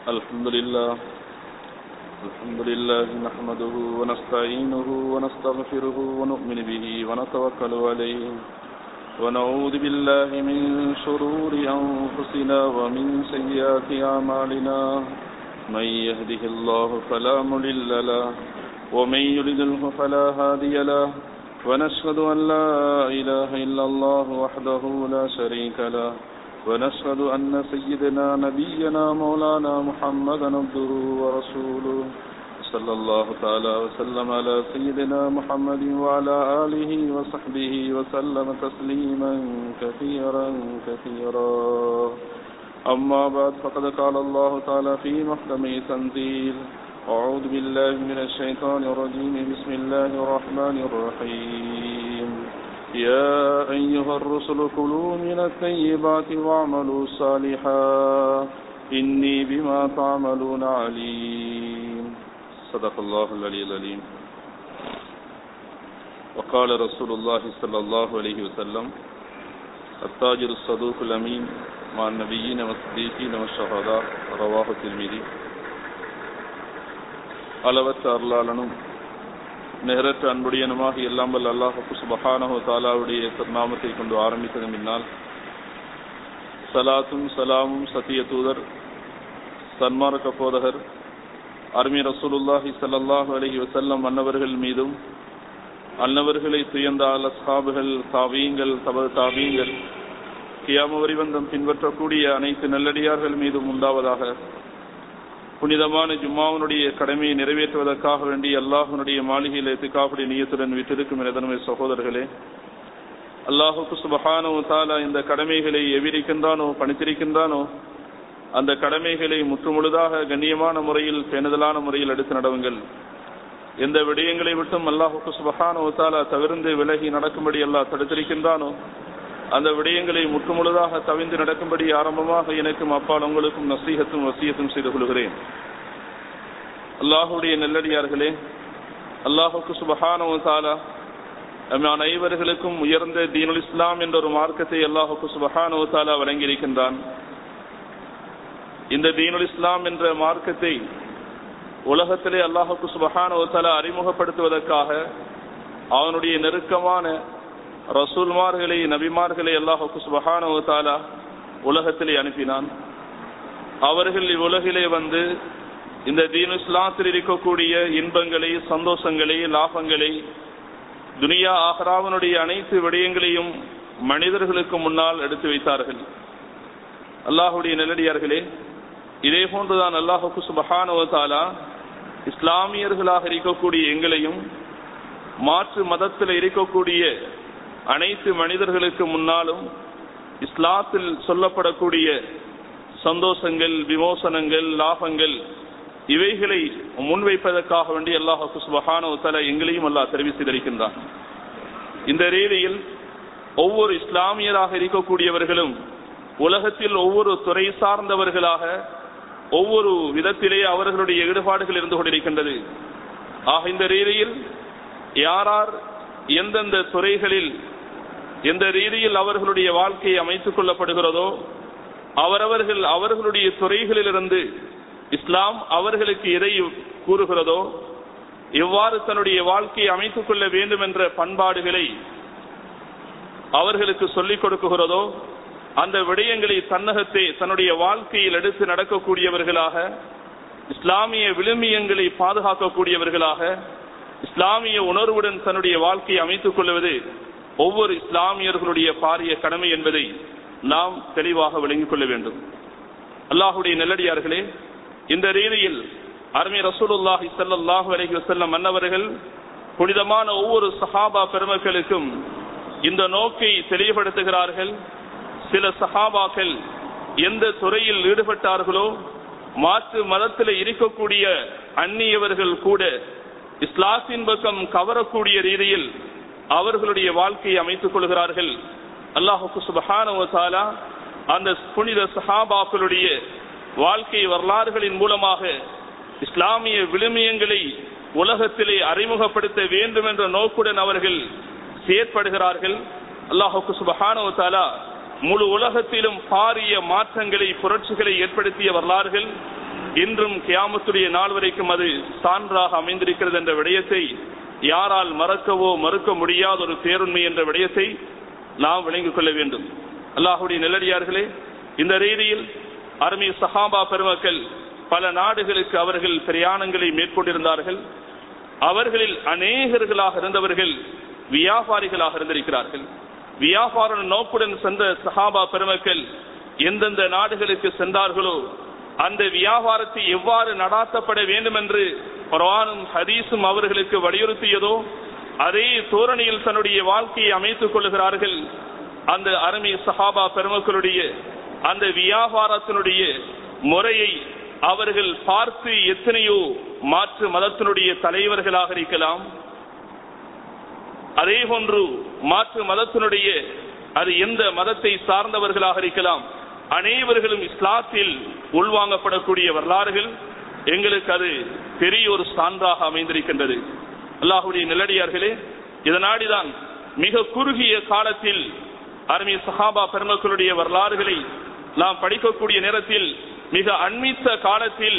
الحمد لله الحمد لله نحمده ونستعينه ونستغفره ونؤمن به ونتوكل عليه ونعوذ بالله من شرور أنفسنا ومن سيئات أعمالنا من يهده الله فلا مضل له ومن يضلله فلا هادي له ونشهد أن لا إله إلا الله وحده لا شريك له ونشهد أن سيدنا نبينا مولانا محمدا عبده ورسوله صلى الله تعالى وسلم على سيدنا محمد وعلى آله وصحبه وسلم تسليما كثيرا كثيرا أما بعد فقد قال الله تعالى في محكمه تنزيل أعوذ بالله من الشيطان الرجيم بسم الله الرحمن الرحيم يا أيها الرسل كلوا من الطيبات واعملوا صالحا إني بما تعملون عليم صدق الله العلي العليم وقال رسول الله صلى الله عليه وسلم التاجر الصدوق الأمين مع النبيين والصديقين والشهداء رواه الترمذي அளவற்ற அருளாளனும் நிகரற்ற அன்புடையனுமாக எல்லாம் வல்ல அல்லாஹு சுபஹானஹு தாலாவுடைய திருநாமத்தை கொண்டு ஆரம்பித்தது முன்னால் சலாத்தும் சலாமும் சத்திய தூதர் சன்மார்க்க போதகர் அருமை ரசூலுல்லாஹி ஸல்லல்லாஹு அலைஹி வஸல்லம் அன்னவர்கள் மீதும் அன்னவர்களை துயர்ந்தால் அஸ்ஹாபுகள் தாவீங்கள் தப தாவீங்கள் கியாம வரிவந்தம் பின்பற்றக்கூடிய அனைத்து நல்லடியார்கள் மீதும் உண்டாவதாக புனிதமான ஜும்மாவனுடைய கடமையை நிறைவேற்றுவதற்காக வேண்டி அல்லாஹனுடைய மாளிகையில் எத்துக்காப்புடைய நீயத்துடன் விட்டிருக்கும் எனதனமை சகோதரர்களே அல்லாஹுக்கு சுபஹானோ தாலா இந்த கடமைகளை எவிரிக்கின்றானோ பணித்திருக்கின்றானோ அந்த கடமைகளை முற்றுமுழுதாக கண்ணியமான முறையில் பேணுதலான முறையில் எடுத்து நடவுங்கள் எந்த விடயங்களை விட்டும் அல்லாஹுக்கு சுபஹானோ தாலா தவிர்ந்து விலகி நடக்கும்படி அல்லாஹ் தடுத்திருக்கின்றானோ அந்த விடயங்களை முற்றுமுழுதாக தவிந்து நடக்கும்படி ஆரம்பமாக எனக்கும் அப்பால் உங்களுக்கும் நசீகத்தும் வசியத்தும் செய்து கொள்கிறேன் அல்லாஹுடைய நெல்லடியார்களே அல்லாஹுக்கு சுபஹானவும் தாலா நம்ம அனைவர்களுக்கும் உயர்ந்த தீனுல் இஸ்லாம் என்ற ஒரு மார்க்கத்தை அல்லாஹுக்கு சுபஹானவு தாலா வழங்கியிருக்கின்றான் இந்த தீனுல் இஸ்லாம் என்ற மார்க்கத்தை உலகத்திலே அல்லாஹுக்கு சுபஹானவு தாலா அறிமுகப்படுத்துவதற்காக அவனுடைய நெருக்கமான ரசூல்மார்களை நபிமார்களை அல்லாஹுக்கு சுபஹானவு தாலா உலகத்திலே அனுப்பினான் அவர்கள் இவ்வுலகிலே வந்து இந்த தீனு இஸ்லாத்தில் இருக்கக்கூடிய இன்பங்களை சந்தோஷங்களை லாபங்களை துனியா ஆஹராவனுடைய அனைத்து விடயங்களையும் மனிதர்களுக்கு முன்னால் எடுத்து வைத்தார்கள் அல்லாஹுடைய நெல்லடியார்களே இதே போன்றுதான் அல்லாஹுக்கு சுபஹானவு தாலா இஸ்லாமியர்களாக இருக்கக்கூடிய எங்களையும் மாற்று மதத்தில் இருக்கக்கூடிய அனைத்து மனிதர்களுக்கு முன்னாலும் இஸ்லாத்தில் சொல்லப்படக்கூடிய சந்தோஷங்கள் விமோசனங்கள் லாபங்கள் இவைகளை முன்வைப்பதற்காக வேண்டி அல்லாஹு சுபஹானோ தல எங்களையும் அல்லாஹ் தெரிவித்திருக்கின்றான் இந்த ரீதியில் ஒவ்வொரு இஸ்லாமியராக இருக்கக்கூடியவர்களும் உலகத்தில் ஒவ்வொரு துறை சார்ந்தவர்களாக ஒவ்வொரு விதத்திலே அவர்களுடைய ஈடுபாடுகள் இருந்து கொண்டிருக்கின்றது ஆக இந்த ரீதியில் யாரார் எந்தெந்த துறைகளில் எந்த ரீதியில் அவர்களுடைய வாழ்க்கையை அமைத்துக் கொள்ளப்படுகிறதோ அவரவர்கள் அவர்களுடைய துறைகளிலிருந்து இஸ்லாம் அவர்களுக்கு எதை கூறுகிறதோ எவ்வாறு தன்னுடைய வாழ்க்கையை அமைத்துக் கொள்ள வேண்டும் என்ற பண்பாடுகளை அவர்களுக்கு சொல்லிக் கொடுக்குகிறதோ அந்த விடயங்களை தன்னகத்தை தன்னுடைய வாழ்க்கையில் எடுத்து நடக்கக்கூடியவர்களாக இஸ்லாமிய விழுமியங்களை பாதுகாக்கக்கூடியவர்களாக இஸ்லாமிய உணர்வுடன் தன்னுடைய வாழ்க்கையை அமைத்துக் கொள்வது ஒவ்வொரு இஸ்லாமியர்களுடைய பாரிய கடமை என்பதை நாம் தெளிவாக விளங்கிக் கொள்ள வேண்டும் அல்லாஹுடைய நெல்லடியார்களே இந்த ரீதியில் அருமை ரசூலுல்லாஹி ஸல்லல்லாஹு அலைஹி வஸல்லம் மன்னவர்கள் புனிதமான ஒவ்வொரு சஹாபா பெருமக்களுக்கும் இந்த நோக்கை தெளிவுபடுத்துகிறார்கள் சில சஹாபாக்கள் எந்த துறையில் ஈடுபட்டார்களோ மாற்று மதத்தில் இருக்கக்கூடிய அந்நியவர்கள் கூட இஸ்லாத்தின் பக்கம் கவரக்கூடிய ரீதியில் அவர்களுடைய வாழ்க்கையை அமைத்துக் கொள்கிறார்கள் அல்லாஹுக்கு சுபஹான அந்த புனித சஹாபாக்களுடைய வாழ்க்கை வரலாறுகளின் மூலமாக இஸ்லாமிய விழுமியங்களை உலகத்திலே அறிமுகப்படுத்த வேண்டும் என்ற நோக்குடன் அவர்கள் செயற்படுகிறார்கள் அல்லாஹுக்கு சுபஹானோ தாலா முழு உலகத்திலும் பாரிய மாற்றங்களை புரட்சிகளை ஏற்படுத்திய வரலாறுகள் இன்றும் கியாமத்துடைய நாள் வரைக்கும் அது சான்றாக அமைந்திருக்கிறது என்ற விடயத்தை யாரால் மறக்கவோ மறுக்க முடியாத ஒரு பேருண்மை என்ற விடயத்தை நாம் விளங்கிக் கொள்ள வேண்டும் அல்லாஹுடைய நிலடியார்களே இந்த ரீதியில் அருமை சஹாபா பெருமக்கள் பல நாடுகளுக்கு அவர்கள் பிரயாணங்களை மேற்கொண்டிருந்தார்கள் அவர்களில் அநேகர்களாக இருந்தவர்கள் வியாபாரிகளாக இருந்திருக்கிறார்கள் வியாபார நோக்குடன் சென்ற சஹாபா பெருமக்கள் எந்தெந்த நாடுகளுக்கு சென்றார்களோ அந்த வியாபாரத்தை எவ்வாறு நடாத்தப்பட வேண்டும் என்று குர்ஆனும் ஹதீஸும் அவர்களுக்கு வலியுறுத்தியதோ அதே தோரணியில் தன்னுடைய வாழ்க்கையை அமைத்துக் கொள்கிறார்கள் அந்த அருமை சஹாபா பெருமக்களுடைய அந்த வியாபாரத்தினுடைய முறையை அவர்கள் பார்த்து எத்தனையோ மாற்று மதத்தினுடைய தலைவர்களாக இருக்கலாம் அதே போன்று மாற்று மதத்தினுடைய அது எந்த மதத்தை சார்ந்தவர்களாக இருக்கலாம் அனைவர்களும் இஸ்லாத்தில் உள்வாங்கப்படக்கூடிய வரலாறுகள் எங்களுக்கு அது பெரிய ஒரு சான்றாக அமைந்திருக்கின்றது அல்லாஹுடைய நிலடியார்களே இதனாடிதான் மிக குறுகிய காலத்தில் அருமை சஹாபா பெருமக்களுடைய வரலாறுகளை நாம் படிக்கக்கூடிய நேரத்தில் மிக அண்மித்த காலத்தில்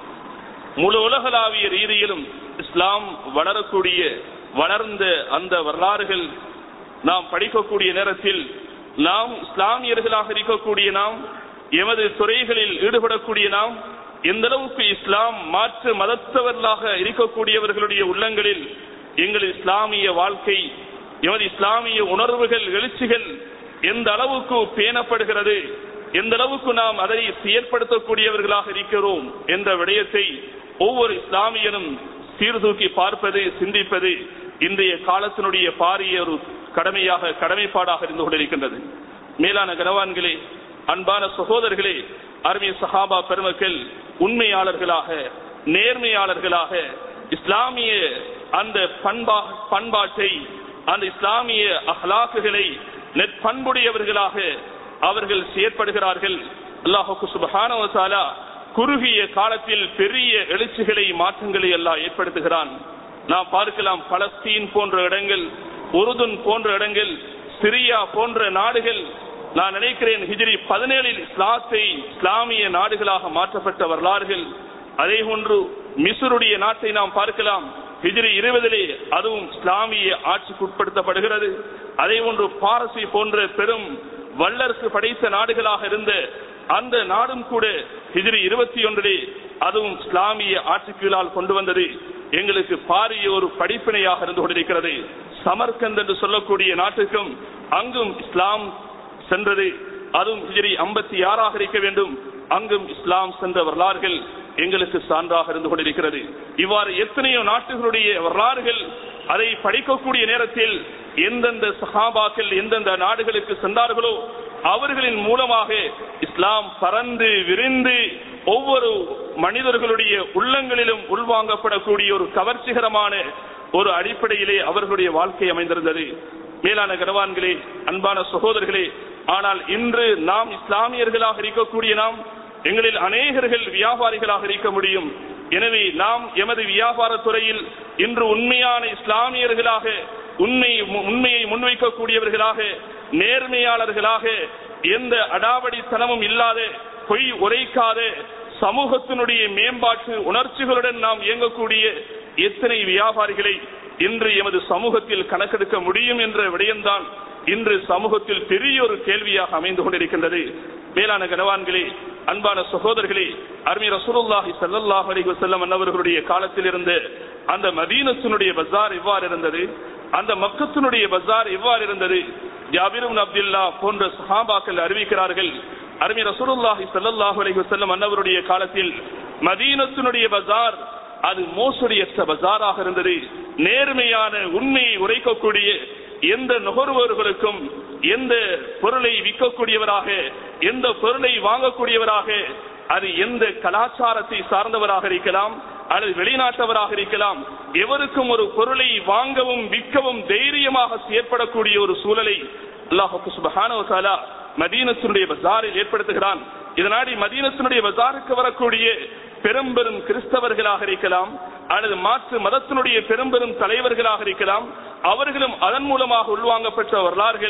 முழு உலகளாவிய ரீதியிலும் இஸ்லாம் வளரக்கூடிய வளர்ந்த அந்த வரலாறுகள் நாம் படிக்கக்கூடிய நேரத்தில் நாம் இஸ்லாமியர்களாக இருக்கக்கூடிய நாம் எமது துறைகளில் ஈடுபடக்கூடிய நாம் எந்த அளவுக்கு இஸ்லாம் மாற்று மதத்தவர்களாக இருக்கக்கூடியவர்களுடைய உள்ளங்களில் எங்கள் இஸ்லாமிய வாழ்க்கை எமது இஸ்லாமிய உணர்வுகள் எழுச்சிகள் எந்த அளவுக்கு பேணப்படுகிறது எந்த அளவுக்கு நாம் அதை செயற்படுத்தக்கூடியவர்களாக இருக்கிறோம் என்ற விடயத்தை ஒவ்வொரு இஸ்லாமியனும் சீர்தூக்கி பார்ப்பது சிந்திப்பது இன்றைய காலத்தினுடைய பாரிய ஒரு கடமையாக கடமைப்பாடாக இருந்து கொண்டிருக்கின்றது மேலான கனவான்களே அன்பான சகோதரர்களே அருமை சஹாபா பெருமக்கள் உண்மையாளர்களாக நேர்மையாளர்களாக இஸ்லாமிய அந்த பண்பா பண்பாட்டை அந்த இஸ்லாமிய அஹ்லாக்குகளை நெற்பண்புடையவர்களாக அவர்கள் செயற்படுகிறார்கள் அல்லாஹுக்கு சுபஹானவசாலா குறுகிய காலத்தில் பெரிய எழுச்சிகளை மாற்றங்களை எல்லாம் ஏற்படுத்துகிறான் நாம் பார்க்கலாம் பலஸ்தீன் போன்ற இடங்கள் உருதுன் போன்ற இடங்கள் சிரியா போன்ற நாடுகள் நான் நினைக்கிறேன் ஹிஜ்ரி பதினேழில் இஸ்லாத்தை இஸ்லாமிய நாடுகளாக மாற்றப்பட்ட வரலாறுகள் அதே போன்று மிசுருடைய நாட்டை நாம் பார்க்கலாம் ஹிஜ்ரி இருபதிலே அதுவும் இஸ்லாமிய ஆட்சிக்கு உட்படுத்தப்படுகிறது அதே போன்று பாரசி போன்ற பெரும் வல்லரசு படைத்த நாடுகளாக இருந்த அந்த நாடும் கூட ஹிஜ்ரி இருபத்தி ஒன்றிலே அதுவும் இஸ்லாமிய ஆட்சிக்கீழால் கொண்டு வந்தது எங்களுக்கு பாரிய ஒரு படிப்பினையாக இருந்து கொண்டிருக்கிறது சமர்கந்த் என்று சொல்லக்கூடிய நாட்டுக்கும் அங்கும் இஸ்லாம் சென்றது அதுவும் ஹிஜ்ரி ஐம்பத்தி ஆறாக இருக்க வேண்டும் அங்கும் இஸ்லாம் சென்ற வரலாறுகள் எங்களுக்கு சான்றாக இருந்து கொண்டிருக்கிறது இவ்வாறு எத்தனையோ நாட்டுகளுடைய வரலாறுகள் அதை படிக்கக்கூடிய நேரத்தில் எந்தெந்த சஹாபாக்கள் எந்தெந்த நாடுகளுக்கு சென்றார்களோ அவர்களின் மூலமாக இஸ்லாம் பறந்து விரிந்து ஒவ்வொரு மனிதர்களுடைய உள்ளங்களிலும் உள்வாங்கப்படக்கூடிய ஒரு கவர்ச்சிகரமான ஒரு அடிப்படையிலே அவர்களுடைய வாழ்க்கை அமைந்திருந்தது மேலான கனவான்களே அன்பான சகோதரர்களே ஆனால் இன்று நாம் இஸ்லாமியர்களாக இருக்கக்கூடிய நாம் எங்களில் அநேகர்கள் வியாபாரிகளாக இருக்க முடியும் எனவே நாம் எமது வியாபார துறையில் இன்று உண்மையான இஸ்லாமியர்களாக உண்மை உண்மையை முன்வைக்கக்கூடியவர்களாக நேர்மையாளர்களாக எந்த அடாவடித்தனமும் இல்லாத பொய் உரைக்காத சமூகத்தினுடைய மேம்பாட்டு உணர்ச்சிகளுடன் நாம் இயங்கக்கூடிய எத்தனை வியாபாரிகளை இன்று எமது சமூகத்தில் கணக்கெடுக்க முடியும் என்ற விடயம்தான் இன்று சமூகத்தில் பெரிய ஒரு கேள்வியாக அமைந்து கொண்டிருக்கின்றது மேலான கனவான்களே அன்பான சகோதரர்களே அருமை ரசூலுல்லாஹி ஸல்லல்லாஹு அலைஹி வஸல்லம் அன்னவர்களுடைய காலத்தில் இருந்து அந்த மதீனத்தினுடைய பஜார் எவ்வாறு இருந்தது அந்த மக்கத்தினுடைய பஜார் எவ்வாறு இருந்தது ஜாபிரும் அப்துல்லா போன்ற சஹாபாக்கள் அறிவிக்கிறார்கள் அருமை ரசூலுல்லாஹி ஸல்லல்லாஹு அலைஹி வஸல்லம் அன்னவருடைய காலத்தில் மதீனத்தினுடைய பஜார் அது மோசடியற்ற பஜாராக இருந்தது நேர்மையான உண்மையை உரைக்கக்கூடிய எந்த நுகர்வோர்களுக்கும் எந்த பொருளை விற்கக்கூடியவராக எந்த பொருளை வாங்கக்கூடியவராக அது எந்த கலாச்சாரத்தை சார்ந்தவராக இருக்கலாம் அல்லது வெளிநாட்டவராக இருக்கலாம் எவருக்கும் ஒரு பொருளை வாங்கவும் விற்கவும் தைரியமாக செயற்படக்கூடிய ஒரு சூழலை அல்லாஹு சுபஹானவசாலா மதீனத்தினுடைய பஜாரில் ஏற்படுத்துகிறான் இதனாடி மதீனத்தினுடைய பஜாருக்கு வரக்கூடிய பெரும் பெரும் கிறிஸ்தவர்களாக இருக்கலாம் அல்லது மாற்று மதத்தினுடைய பெரும் பெரும் தலைவர்களாக இருக்கலாம் அவர்களும் அதன் மூலமாக உள்வாங்கப்பட்ட வரலாறுகள்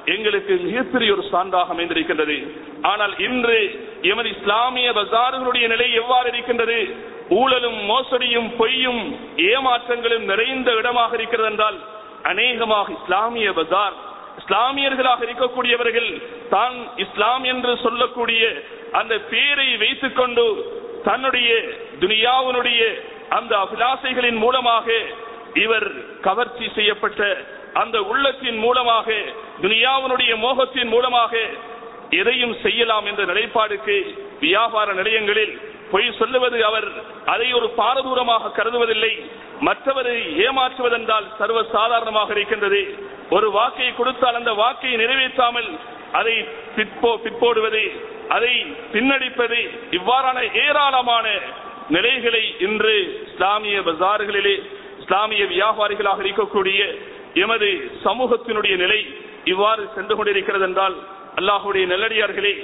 எங்களுக்கு மிகப்பெரிய ஒரு சான்றாக அமைந்திருக்கின்றது ஆனால் இன்று எமது இஸ்லாமிய பஜார்களுடைய நிலை எவ்வாறு இருக்கின்றது ஊழலும் மோசடியும் பொய்யும் ஏமாற்றங்களும் நிறைந்த இடமாக இருக்கிறது என்றால் அநேகமாக இஸ்லாமிய பஜார் இஸ்லாமியர்களாக இருக்கக்கூடியவர்கள் தான் இஸ்லாம் என்று சொல்லக்கூடிய அந்த பேரை வைத்துக் கொண்டு தன்னுடைய துனியாவினுடைய அந்த அபிலாசைகளின் மூலமாக இவர் கவர்ச்சி செய்யப்பட்ட அந்த உள்ளத்தின் மூலமாக துனியாவினுடைய மோகத்தின் மூலமாக எதையும் செய்யலாம் என்ற நிலைப்பாடுக்கு வியாபார நிலையங்களில் பொய் சொல்லுவது அவர் அதை ஒரு பாரதூரமாக கருதுவதில்லை மற்றவரை ஏமாற்றுவதென்றால் சர்வ சாதாரணமாக இருக்கின்றது ஒரு வாக்கை கொடுத்தால் அந்த வாக்கை நிறைவேற்றாமல் அதை பிற்போ பிற்போடுவது அதை பின்னடிப்பது இவ்வாறான ஏராளமான நிலைகளை இன்று இஸ்லாமிய பஜார்களிலே இஸ்லாமிய வியாபாரிகளாக இருக்கக்கூடிய எமது சமூகத்தினுடைய நிலை இவ்வாறு சென்று கொண்டிருக்கிறது என்றால் அல்லாஹுடைய நெல்லடியார்களே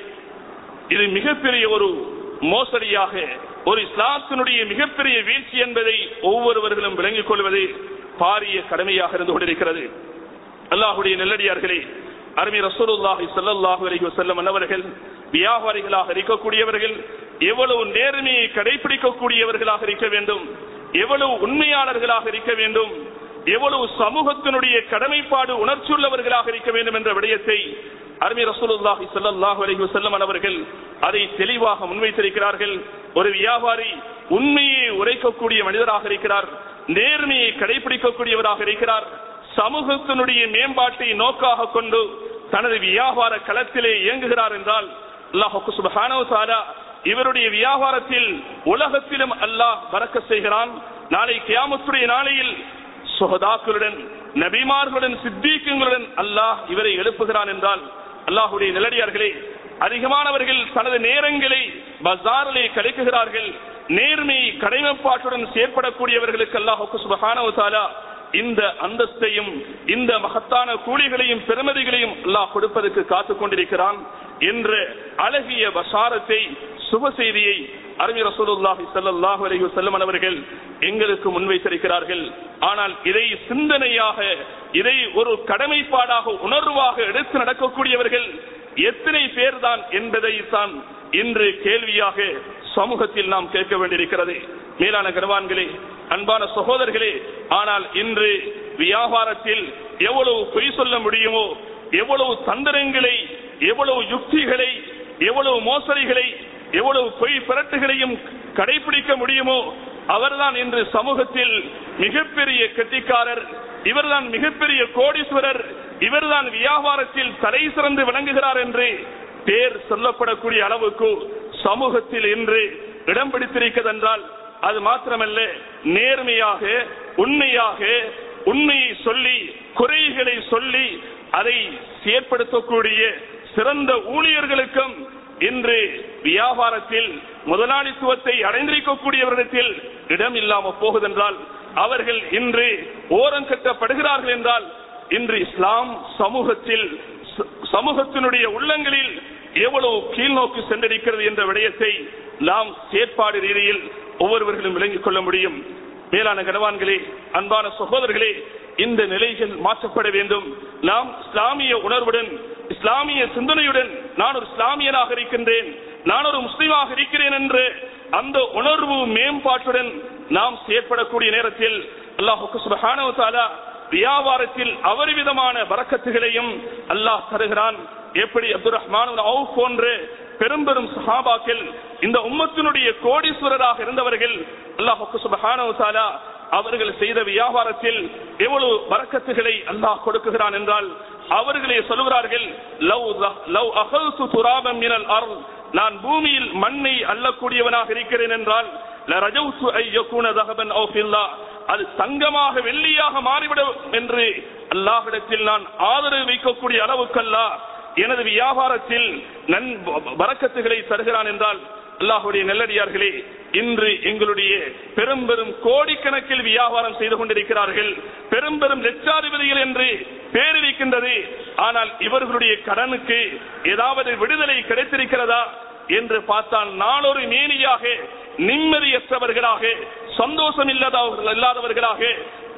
இது மிகப்பெரிய ஒரு மோசடியாக ஒரு இஸ்லாத்தினுடைய மிகப்பெரிய வீழ்ச்சி என்பதை ஒவ்வொருவர்களும் விளங்கிக் கொள்வது பாரிய கடமையாக இருந்து கொண்டிருக்கிறது அல்லாஹுடைய நெல்லடியார்களே அருமை ரசூலுல்லாஹி ஸல்லல்லாஹு அலைஹி வஸல்லம் அன்னவர்கள் வியாபாரிகளாக இருக்கக்கூடியவர்கள் எவ்வளவு நேர்மையை கடைபிடிக்கக்கூடியவர்களாக இருக்க வேண்டும் எவ்வளவு உண்மையாளர்களாக இருக்க வேண்டும் எவ்வளவு சமூகத்தினுடைய கடமைப்பாடு உணர்ச்சியுள்ளவர்களாக இருக்க வேண்டும் என்ற விடயத்தை அருமை ரசூலுல்லாஹி ஸல்லல்லாஹு அலைஹி வஸல்லம் அவர்கள் அதை தெளிவாக முன்வைத்திருக்கிறார்கள் ஒரு வியாபாரி உண்மையை உரைக்கக்கூடிய மனிதராக இருக்கிறார் நேர்மையை கடைபிடிக்கக்கூடியவராக இருக்கிறார் சமூகத்தினுடைய மேம்பாட்டை நோக்காக கொண்டு தனது வியாபார களத்திலே இயங்குகிறார் என்றால் அல்லாஹு சுப்ஹானஹு தஆலா இவருடைய வியாபாரத்தில் உலகத்திலும் அல்லாஹ் பறக்க செய்கிறான் நாளை கியாமத்துடைய நாளையில் சுகதாக்களுடன் நபிமார்களுடன் சித்தீக்குங்களுடன் அல்லாஹ் இவரை எழுப்புகிறான் என்றால் அல்லாஹுடைய நிலடியார்களே அதிகமானவர்கள் தனது நேரங்களை பஜாரிலே கழிக்குகிறார்கள் நேர்மை கடமைப்பாட்டுடன் செயற்படக்கூடியவர்களுக்கு அல்லாஹுக்கு சுபஹானஹு தஆலா இந்த அந்தஸ்தையும் இந்த மகத்தான கூலிகளையும் பெருமதிகளையும் அல்லாஹ் கொடுப்பதற்கு காத்துக் கொண்டிருக்கிறான் என்ற அழகிய பசாரத்தை சுப செய்தியை அருமை ரசூலுல்லாஹி ஸல்லல்லாஹு அலைஹி வஸல்லம் அவர்கள் எங்களுக்கு முன்வைத்திருக்கிறார்கள் ஆனால் இதை சிந்தனையாக இதை ஒரு கடமைப்பாடாக உணர்வாக எடுத்து நடக்கக்கூடியவர்கள் எத்தனை பேர் தான் என்பதை தான் இன்று கேள்வியாக சமூகத்தில் நாம் கேட்க வேண்டியிருக்கிறது மேலான கர்வான்களே அன்பான சகோதரர்களே ஆனால் இன்று வியாபாரத்தில் எவ்வளவு பொய் சொல்ல முடியுமோ எவ்வளவு தந்திரங்களை எவ்வளவு யுக்திகளை எவ்வளவு மோசடிகளை எவ்வளவு பொய் பிரட்டுகளையும் கடைபிடிக்க முடியுமோ அவர்தான் இன்று சமூகத்தில் மிகப்பெரிய கெட்டிக்காரர் இவர்தான் மிகப்பெரிய கோடீஸ்வரர் இவர்தான் வியாபாரத்தில் தலை சிறந்து விளங்குகிறார் என்று பேர் சொல்லப்படக்கூடிய அளவுக்கு சமூகத்தில் இன்று இடம் பிடித்திருக்கிறது என்றால் அது மாத்திரமல்ல நேர்மையாக உண்மையாக உண்மையை சொல்லி குறைகளை சொல்லி அதை செயற்படுத்தக்கூடிய சிறந்த ஊழியர்களுக்கும் இன்று வியாபாரத்தில் முதலாளித்துவத்தை அடைந்திருக்கக்கூடியவரிடத்தில் இடம் இல்லாம போகுதென்றால் அவர்கள் இன்று ஓரம் கட்டப்படுகிறார்கள் என்றால் இன்று இஸ்லாம் சமூகத்தில் ச- சமூகத்தினுடைய உள்ளங்களில் எவ்வளவு கீழ்நோக்கி சென்றிருக்கிறது என்ற விடயத்தை நாம் செயற்பாடு ரீதியில் ஒவ்வொருவர்களும் விளங்கிக் கொள்ள முடியும் மேலான கனவான்களே அன்பான சகோதரர்களே இந்த நிலைகள் மாற்றப்பட வேண்டும் நாம் இஸ்லாமிய உணர்வுடன் இஸ்லாமிய சிந்தனையுடன் நான் ஒரு இஸ்லாமியனாக இருக்கின்றேன் நான் ஒரு முஸ்லீமாக இருக்கிறேன் என்று அந்த உணர்வு மேம்பாட்டுடன் நாம் செயற்படக்கூடிய நேரத்தில் அல்லாஹுக்கு சுபஹானஹு தஆலா வியாபாரத்தில் அபரிவிதமான வரக்கத்துகளையும் அல்லாஹ் தருகிறான் எப்படி அப்துல் ரஹ்மான் அவுஃப் போன்ற பெரும் பெரும் சஹாபாக்கள் இந்த உம்மத்தினுடைய கோடீஸ்வரராக இருந்தவர்கள் அல்லாஹுக்கு சுபஹானஹு தஆலா அவர்கள் செய்த வியாபாரத்தில் எவ்வளவு வரக்கத்துகளை அல்லாஹ் கொடுக்குகிறான் என்றால் அவர்களே சொல்லுகிறார்கள் லவ் லவ் அகல்து துராபம் மினல் அருள் நான் பூமியில் மண்ணை அள்ளக்கூடியவனாக இருக்கிறேன் என்றால் லரஜௌத்து ஐ யகூன தஹபன் அவு ஃபில்லா அது தங்கமாக வெள்ளியாக மாறிவிடும் என்று அல்லாஹ்விடத்தில் நான் ஆதரவு வைக்கக்கூடிய அளவுக்கல்லா எனது வியாபாரத்தில் நன் வரக்கத்துகளை தருகிறான் என்றால் அல்லாஹுடைய நல்லடியார்களே இன்று எங்களுடைய பெரும் பெரும் கோடிக்கணக்கில் வியாபாரம் செய்து கொண்டிருக்கிறார்கள் பெரும் பெரும் லட்சாதிபதிகள் என்று பேர் இருக்கின்றது ஆனால் இவர்களுடைய கடனுக்கு ஏதாவது விடுதலை கிடைத்திருக்கிறதா என்று பார்த்தால் நாளொரு மேனியாக நிம்மதியற்றவர்களாக சந்தோஷம் இல்லாதவர்கள் இல்லாதவர்களாக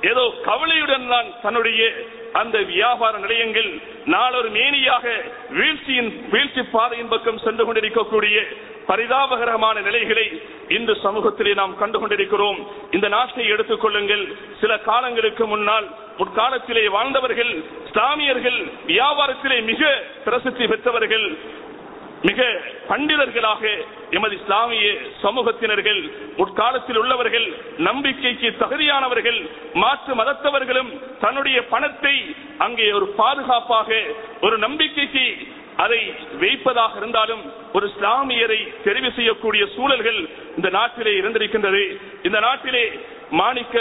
ஏதோ கவலையுடன் தான் தன்னுடைய அந்த வியாபார நிலையங்கள் நாளொரு மேனியாக வீழ்ச்சியின் வீழ்ச்சி பாதையின் பக்கம் சென்று கொண்டிருக்கக்கூடிய பரிதாபகரமான நிலைகளை இன்று சமூகத்திலே நாம் கண்டு கொண்டிருக்கிறோம் இந்த நாட்டை எடுத்துக் கொள்ளுங்கள் சில காலங்களுக்கு முன்னால் முற்காலத்திலே வாழ்ந்தவர்கள் இஸ்லாமியர்கள் வியாபாரத்திலே மிக பிரசித்தி பெற்றவர்கள் மிக பண்டிதர்களாக எமது இஸ்லாமிய சமூகத்தினர்கள் முற்காலத்தில் உள்ளவர்கள் நம்பிக்கைக்கு தகுதியானவர்கள் மாற்று மதத்தவர்களும் தன்னுடைய பணத்தை அங்கே ஒரு பாதுகாப்பாக ஒரு நம்பிக்கைக்கு அதை வைப்பதாக இருந்தாலும் ஒரு இஸ்லாமியரை தெரிவு செய்யக்கூடிய சூழல்கள் இந்த நாட்டிலே இருந்திருக்கின்றது இந்த நாட்டிலே மாணிக்க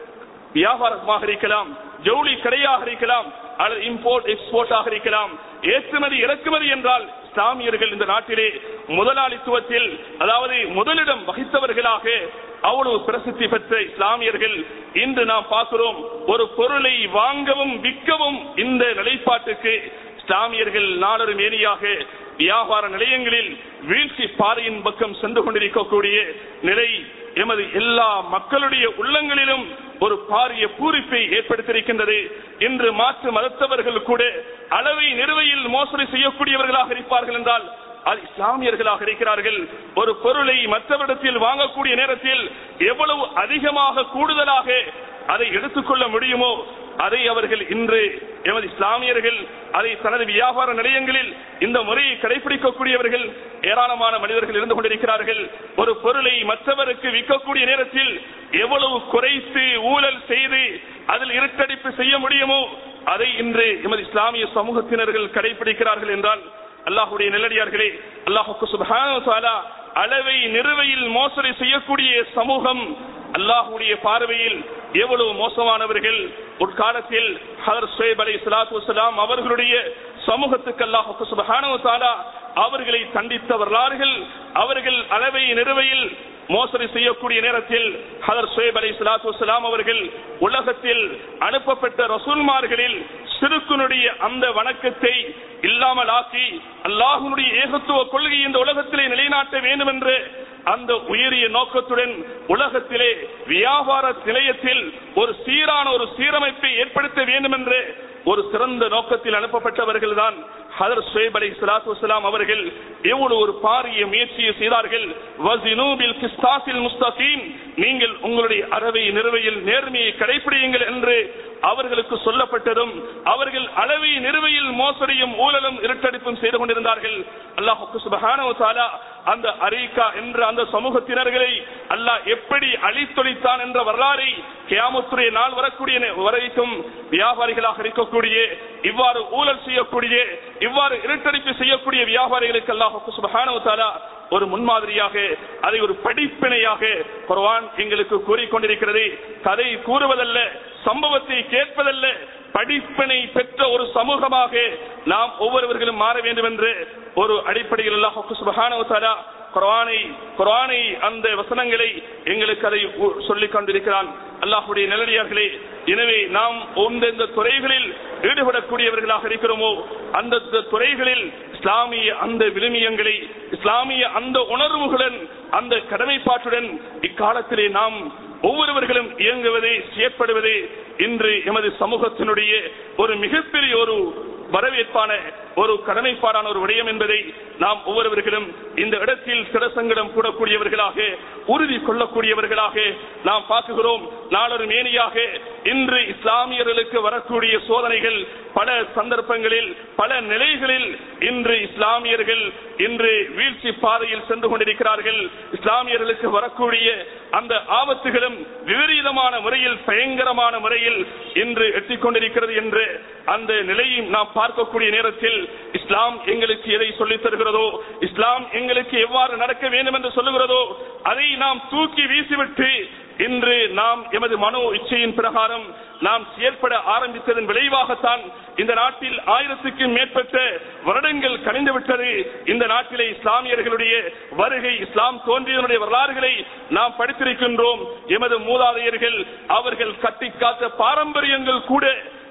வியாபாரமாக இருக்கலாம் ஜவுளி கடையாக இருக்கலாம் அல்லது இம்போர்ட் எக்ஸ்போர்ட்டாக இருக்கலாம் ஏற்றுமதி இறக்குமதி என்றால் இஸ்லாமியர்கள் இந்த நாட்டிலே முதலாளித்துவத்தில் அதாவது முதலிடம் வகித்தவர்களாக அவ்வளவு பிரசித்தி பெற்ற இஸ்லாமியர்கள் இன்று நாம் பார்க்கிறோம் ஒரு பொருளை வாங்கவும் விற்கவும் இந்த நிலைப்பாட்டுக்கு இஸ்லாமியர்கள் நாளொரு மேனியாக வியாபார நிலையங்களில் வீழ்ச்சி பாதையின் பக்கம் சென்று கொண்டிருக்கக்கூடிய நிலை எமது எல்லா மக்களுடைய உள்ளங்களிலும் ஒரு பாரிய பூரிப்பை ஏற்படுத்தியிருக்கின்றது இன்று மாற்று மதத்தவர்கள் கூட அளவை நிறுவையில் மோசடி செய்யக்கூடியவர்களாக இருப்பார்கள் என்றால் அது இஸ்லாமியர்களாக இருக்கிறார்கள் ஒரு பொருளை மற்றவரிடத்தில் வாங்கக்கூடிய நேரத்தில் எவ்வளவு அதிகமாக கூடுதலாக அதை எடுத்துக்கொள்ள முடியுமோ அதை அவர்கள் இன்று எமது இஸ்லாமியர்கள் அதை தனது வியாபார நிலையங்களில் இந்த முறையை கடைபிடிக்கக்கூடியவர்கள் ஏராளமான மனிதர்கள் இருந்து கொண்டிருக்கிறார்கள் ஒரு பொருளை மற்றவருக்கு விற்கக்கூடிய நேரத்தில் எவ்வளவு குறைத்து ஊழல் செய்து அதில் இருட்டடிப்பு செய்ய முடியுமோ அதை இன்று எமது இஸ்லாமிய சமூகத்தினர்கள் கடைபிடிக்கிறார்கள் என்றால் அல்லாஹுடைய நெல்லடியார்களே அல்லாஹுக்கு சுபஹானஹு வ தஆலா அளவை நிறுவையில் மோசடி செய்யக்கூடிய சமூகம் அல்லாஹுடைய பார்வையில் எவ்வளவு மோசமானவர்கள் உட்காலத்தில் ஹதர் சுயப் அலை சலாத்து வசலாம் அவர்களுடைய சமூகத்துக்கு அல்லாஹுக்கு சுபஹானஹு வ தஆலா அவர்களை தண்டித்த வரலாறுகள் அவர்கள் அளவை நிறுவையில் மோசடி செய்யக்கூடிய நேரத்தில் ஹதர் சுயப் அலை சலாத்து வசலாம் அவர்கள் உலகத்தில் அனுப்பப்பட்ட ரசூல்மார்களில் சிறுக்குனுடைய அந்த வணக்கத்தை இல்லாமல் ஆக்கி அல்லாஹுனுடைய ஏகத்துவ கொள்கை இந்த உலகத்திலே நிலைநாட்ட வேண்டும் என்று அந்த உயரிய நோக்கத்துடன் உலகத்திலே வியாபார நிலையத்தில் ஒரு சீரான ஒரு சீரமைப்பை ஏற்படுத்த வேண்டும் என்று ஒரு சிறந்த நோக்கத்தில் அனுப்பப்பட்டவர்கள் தான் ஹதர் சுயப் அலை சலாத்து வசலாம் அவர்கள் எவ்வளவு ஒரு பாரிய முயற்சியை செய்தார்கள் வஸினு பில் கிஸ்தாசில் முஸ்தகீம் நீங்கள் உங்களுடைய அறவை நிறுவையில் நேர்மையை கடைபிடியுங்கள் என்று அவர்களுக்கு சொல்லப்பட்டதும் அவர்கள் அளவை நிறுவையில் மோசடியும் ஊழலும் இருட்டடிப்பும் செய்து கொண்டிருந்தார்கள் அல்லாஹுக்கு சுபஹானஹு வ தஆலா அந்த அரீகா என்ற அந்த சமூகத்தினர்களை அல்லாஹ் எப்படி அழித்தொழித்தான் என்ற வரலாறை கியாமத்துடைய நாள் வரக்கூடிய நே- வரைக்கும் வியாபாரிகளாக இருக்கக்கூடிய இவ்வாறு ஊழல் செய்யக்கூடிய இவ்வாறு இருட்டடிப்பு செய்யக்கூடிய வியாபாரிகளுக்கு அல்லாஹுக்கு சுபஹானஹு வ தஆலா ஒரு முன்மாதிரியாக அதை ஒரு படிப்பினையாக குர்ஆன் எங்களுக்கு கூறிக்கொண்டிருக்கிறது கதை கூறுவதல்ல சம்பவத்தை கேட்பதல்ல படிப்பினை பெற்ற ஒரு சமூகமாக நாம் ஒவ்வொருவர்களும் மாற வேண்டும் என்று ஒரு அடிப்படையில் அல்லாஹ் சுபஹானஹு வ தஆலா குர்ஆனை குர்ஆனை அந்த வசனங்களை எங்களுக்கு அதை உ- சொல்லிக் கொண்டிருக்கிறான் அல்லாஹ்வுடைய நல்லடியார்களே எனவே நாம் எந்தெந்த துறைகளில் ஈடுபடக்கூடியவர்களாக இருக்கிறோமோ அந்த துறைகளில் இஸ்லாமிய அந்த விழுமியங்களை இஸ்லாமிய அந்த உணர்வுகளுடன் அந்த கடமைப்பாட்டுடன் இக்காலத்திலே நாம் ஒவ்வொருவர்களும் இயங்குவதே செயற்படுவதே இன்று எமது சமூகத்தினுடைய ஒரு மிகப்பெரிய ஒரு வரவேற்பான ஒரு கடமைப்பாடான ஒரு விடயம் என்பதை நாம் ஒவ்வொருவர்களும் இந்த இடத்தில் சிறசங்கடம் கூடக்கூடியவர்களாக உறுதி கொள்ளக்கூடியவர்களாக நாம் பார்க்குகிறோம் நாளொரு மேனியாக இன்று இஸ்லாமியர்களுக்கு வரக்கூடிய சோதனைகள் பல சந்தர்ப்பங்களில் பல நிலைகளில் இன்று இஸ்லாமியர்கள் இன்று வீழ்ச்சி பாதையில் சென்று கொண்டிருக்கிறார்கள் இஸ்லாமியர்களுக்கு வரக்கூடிய அந்த ஆபத்துகளும் விபரீதமான முறையில் பயங்கரமான முறையில் இன்று எட்டிக் கொண்டிருக்கிறது என்று அந்த நிலையை நாம் பார்க்கக்கூடிய நேரத்தில் இஸ்லாம் எங்களுக்கு எதை சொல்லித் தருகிறதோ இஸ்லாம் எங்களுக்கு எவ்வாறு நடக்க வேண்டும் என்று சொல்லுகிறதோ அதை நாம் தூக்கி வீசிவிட்டு இன்று நாம் எமது மனோ இச்சையின் பிரகாரம் நாம் செயல்பட ஆரம்பித்ததன் விளைவாகத்தான் இந்த நாட்டில் ஆயிரத்துக்கும் மேற்பட்ட வருடங்கள் கணிந்து விட்டது இந்த நாட்டிலே இஸ்லாமியர்களுடைய வருகை இஸ்லாம் தோன்றியதனுடைய வரலாறுகளை நாம் படித்திருக்கின்றோம் எமது மூதாதையர்கள் அவர்கள் கட்டி காத்த பாரம்பரியங்கள் கூட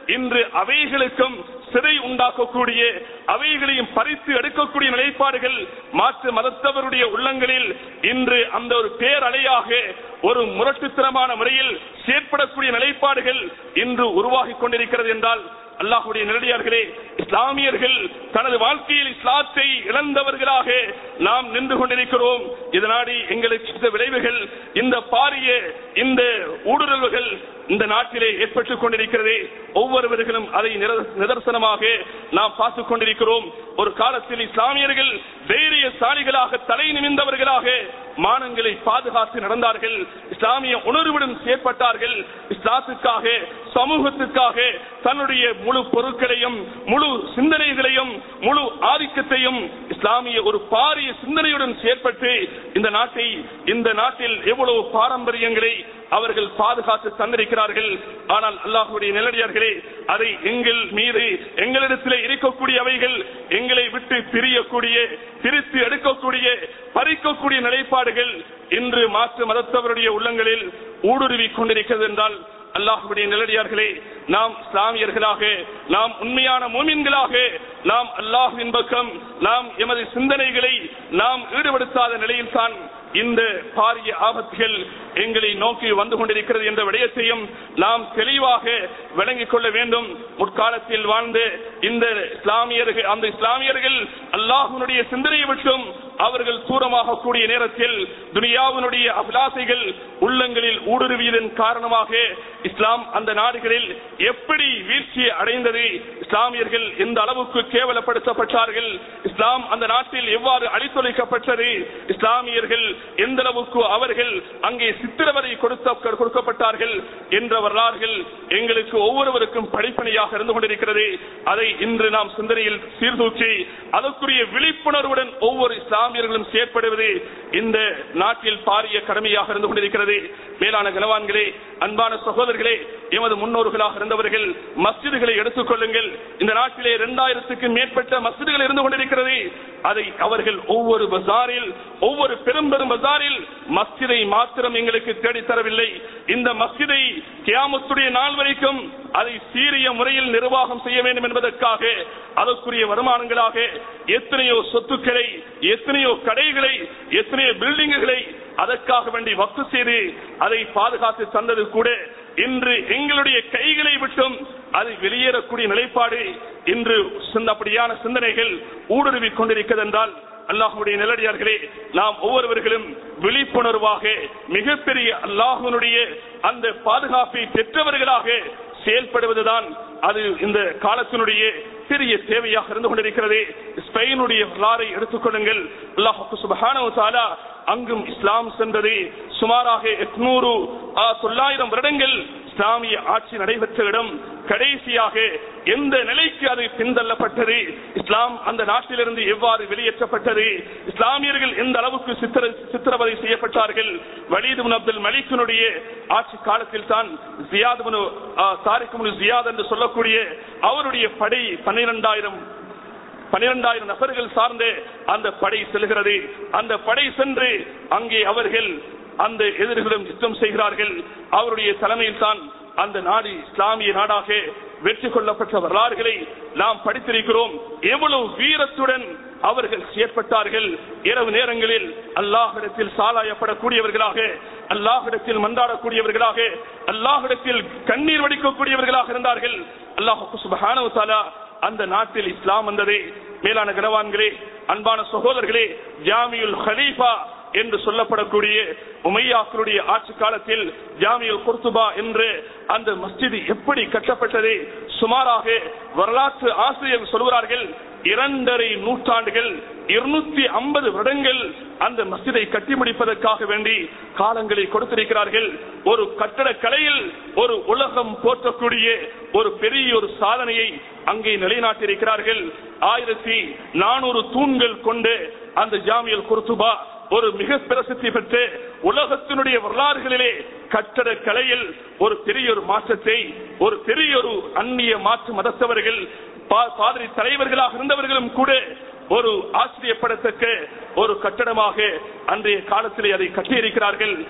இன்று அவைகளுக்கும் சிறை உண்டாக்கக்கூடிய அவைகளையும் பறித்து எடுக்கக்கூடிய நிலைப்பாடுகள் மாற்று மதத்தவருடைய உள்ளங்களில் இன்று அந்த ஒரு பேரலையாக ஒரு முரட்டுத்தனமான முறையில் செயற்படக்கூடிய நிலைப்பாடுகள் இன்று உருவாகி கொண்டிருக்கிறது என்றால் அல்லாஹுடைய நேரடியார்களே இஸ்லாமியர்கள் தனது வாழ்க்கையில் இஸ்லாத்தை இழந்தவர்களாக நாம் நின்று கொண்டிருக்கிறோம் இதனாடி எங்களுக்கு இந்த விளைவுகள் இந்த பாரிய இந்த ஊடுருவல்கள் இந்த நாட்டிலே ஏற்பட்டுக் கொண்டிருக்கிறது ஒவ்வொருவர்களும் அதை நிர- நிதர்சனமாக நாம் பார்த்துக் கொண்டிருக்கிறோம் ஒரு காலத்தில் இஸ்லாமியர்கள் தைரியசாலிகளாக தலை நிமிர்ந்தவர்களாக மானங்களை பாதுகாத்து நடந்தார்கள் இஸ்லாமிய உணர்வுடன் செயற்பட்டார்கள் இஸ்லாத்துக்காக சமூகத்துக்காக தன்னுடைய முழு பொருட்களையும் முழு சிந்தனைகளையும் முழு ஆதிக்கத்தையும் இஸ்லாமிய ஒரு பாரிய சிந்தனையுடன் செயற்பட்டு இந்த நாட்டை இந்த நாட்டில் எவ்வளவு பாரம்பரியங்களை அவர்கள் பாதுகாத்து தந்திருக்கிறார்கள் ஆனால் அல்லாஹுடைய நிலடியார்களே அதை எங்கள் மீது எங்களிடத்திலே இருக்கக்கூடிய அவைகள் எங்களை விட்டு பிரியக்கூடிய பிரித்து எடுக்கக்கூடிய பறிக்கக்கூடிய நிலைப்பாடுகள் இன்று மாற்று மதத்தவருடைய உள்ளங்களில் ஊடுருவி கொண்டிருக்கிறது என்றால் அல்லாஹுடைய நிலடியார்களே நாம் இஸ்லாமியர்களாக நாம் உண்மையான மூமின்களாக நாம் அல்லாஹுவின் பக்கம் நாம் எமது சிந்தனைகளை நாம் ஈடுபடுத்தாத நிலையில்தான் இந்த பாரிய ஆபத்துகள் எங்களை நோக்கி வந்து கொண்டிருக்கிறது என்ற விடயத்தையும் நாம் தெளிவாக விளங்கிக் கொள்ள வேண்டும் முற்காலத்தில் வாழ்ந்த இந்த இஸ்லாமியர்கள் அந்த இஸ்லாமியர்கள் அல்லாஹுனுடைய சிந்தனையை விட்டும் அவர்கள் தூரமாக கூடிய நேரத்தில் துனியாவினுடைய அபிலாசைகள் உள்ளங்களில் ஊடுருவியதன் காரணமாக இஸ்லாம் அந்த நாடுகளில் எப்படி வீழ்ச்சி அடைந்தது இஸ்லாமியர்கள் எந்த அளவுக்கு கேவலப்படுத்தப்பட்டார்கள் இஸ்லாம் அந்த நாட்டில் எவ்வாறு அழித்தொழிக்கப்பட்டது இஸ்லாமியர்கள் எந்த அளவுக்கு அவர்கள் அங்கே சித்திரவதை கொடுத்த கொடுக்கப்பட்டார்கள் என்ற வரலாறுகள் எங்களுக்கு ஒவ்வொருவருக்கும் படிப்பனையாக இருந்து கொண்டிருக்கிறது அதை இன்று நாம் சிந்தனையில் சீர்தூக்கி அதற்குரிய விழிப்புணர்வுடன் ஒவ்வொரு இஸ்லாமியர்களும் செயற்படுவது இந்த நாட்டில் பாரிய கடமையாக இருந்து கொண்டிருக்கிறது மேலான கனவான்களே அன்பான சகோதரர்களே எமது முன்னோர்களாக இருந்தவர்கள் மஸ்ஜிதுகளை எடுத்துக் கொள்ளுங்கள் இந்த நாட்டிலே இரண்டாயிரத்துக்கு மேற்பட்ட மஸ்ஜிதுகள் இருந்து கொண்டிருக்கிறது அதை அவர்கள் ஒவ்வொரு பஜாரில் ஒவ்வொரு பெரும் பெரும் பஜாரில் மஸ்ஜிதை மாத்திரம் எங்களுக்கு தேடித் தரவில்லை இந்த மஸ்ஜிதை கியாமத்துடைய நாள் வரைக்கும் அதை சீரிய முறையில் நிர்வாகம் செய்ய வேண்டும் என்பதற்காக அதற்குரிய வருமானங்களாக எத்தனையோ சொத்துக்களை எத்தனையோ கடைகளை எத்தனையோ பில்டிங்குகளை அதற்காக வேண்டி வக்கு செய்து அதை பாதுகாத்து தந்தது கூட இன்று எங்களுடைய கைகளை விட்டும் அது வெளியேறக்கூடிய நிலைப்பாடு இன்று சிந்த- அப்படியான சிந்தனைகள் ஊடுருவி கொண்டிருக்கிறது என்றால் அல்லாஹுடைய நிலடியார்களே நாம் ஒவ்வொருவர்களும் விழிப்புணர்வாக மிகப்பெரிய அல்லாஹுனுடைய அந்த பாதுகாப்பை பெற்றவர்களாக செயல்படுவதுதான் அது இந்த காலத்தினுடைய பெரிய தேவையாக இருந்து கொண்டிருக்கிறது ஸ்பெயினுடைய வரலாறை எடுத்துக்கொள்ளுங்கள் அல்லாஹு சுபஹானஹு தஆலா அங்கும் இஸ்லாம் சென்றது சுமாராக எட்நூறு தொள்ளாயிரம் வருடங்கள் இஸ்லாமிய ஆட்சி நடைபெற்ற இடம் கடைசியாக எந்த நிலைக்கு அது பின்தள்ளப்பட்டது இஸ்லாம் அந்த நாட்டிலிருந்து எவ்வாறு வெளியேற்றப்பட்டது இஸ்லாமியர்கள் எந்த அளவுக்கு சித்திர சித்திரவதை செய்யப்பட்டார்கள் வலீது பின் அப்துல் மலிக்கினுடைய ஆட்சி காலத்தில் தான் ஜியாத் பின், ஆ, தாரிக் பின் ஜியாத் என்று சொல்லக்கூடிய அவருடைய படை பன்னிரெண்டாயிரம் பனிரெண்டாயிரம் நபர்கள் சார்ந்து அந்த படை செல்கிறது அந்த படை சென்று அங்கே அவர்கள் அந்த எதிரிகளும் யுத்தம் செய்கிறார்கள் அவருடைய தலைமையில் தான் அந்த நாடு இஸ்லாமிய நாடாக வெற்றி கொள்ளப்பட்ட வரலாறுகளை நாம் படித்திருக்கிறோம் எவ்வளவு வீரத்துடன் அவர்கள் செயற்பட்டார்கள் இரவு நேரங்களில் அல்லாஹிடத்தில் சாலாயப்படக்கூடியவர்களாக அல்லாஹிடத்தில் மன்றாடக்கூடியவர்களாக அல்லாஹிடத்தில் கண்ணீர் வடிக்கக்கூடியவர்களாக இருந்தார்கள் அல்லாஹு சுபஹானஹு தஆலா அந்த நாட்டில் இஸ்லாம் வந்தது மேலான கனவான்களே அன்பான சகோதரர்களே ஜாமியுல் ஹலீஃபா என்று சொல்லப்படக்கூடிய உமையாக்களுடைய ஆட்சி காலத்தில் ஜாமியுல் குர்துபா என்று அந்த மஸ்ஜித் எப்படி கட்டப்பட்டது சுமாராக வரலாற்று ஆசிரியர் சொல்கிறார்கள் இரண்டரை நூற்றாண்டுகள் இருநூத்தி ஐம்பது வருடங்கள் அந்த மஸ்ஜிதை கட்டி முடிப்பதற்காக வேண்டி காலங்களை கொடுத்திருக்கிறார்கள் ஒரு கட்டட கலையில் ஒரு உலகம் போற்றக்கூடிய ஒரு பெரிய ஒரு சாதனையை அங்கே நிலைநாட்டியிருக்கிறார்கள் ஆயிரத்தி நானூறு தூண்கள் கொண்டு அந்த ஜாமியல் குர்துபா ஒரு மிக பிரசித்தி பெற்ற உலகத்தினுடைய வரலாறுகளிலே கட்டட கலையில் ஒரு பெரிய ஒரு மாற்றத்தை ஒரு பெரிய ஒரு அந்நிய மாற்று மதத்தவர்கள் பா- பாதிரி தலைவர்களாக இருந்தவர்களும் கூட ஒரு ஆச்சரியப்படத்தக்க ஒரு கட்டடமாக அன்றைய காலத்திலே அதை கட்டியிருக்கிறார்கள்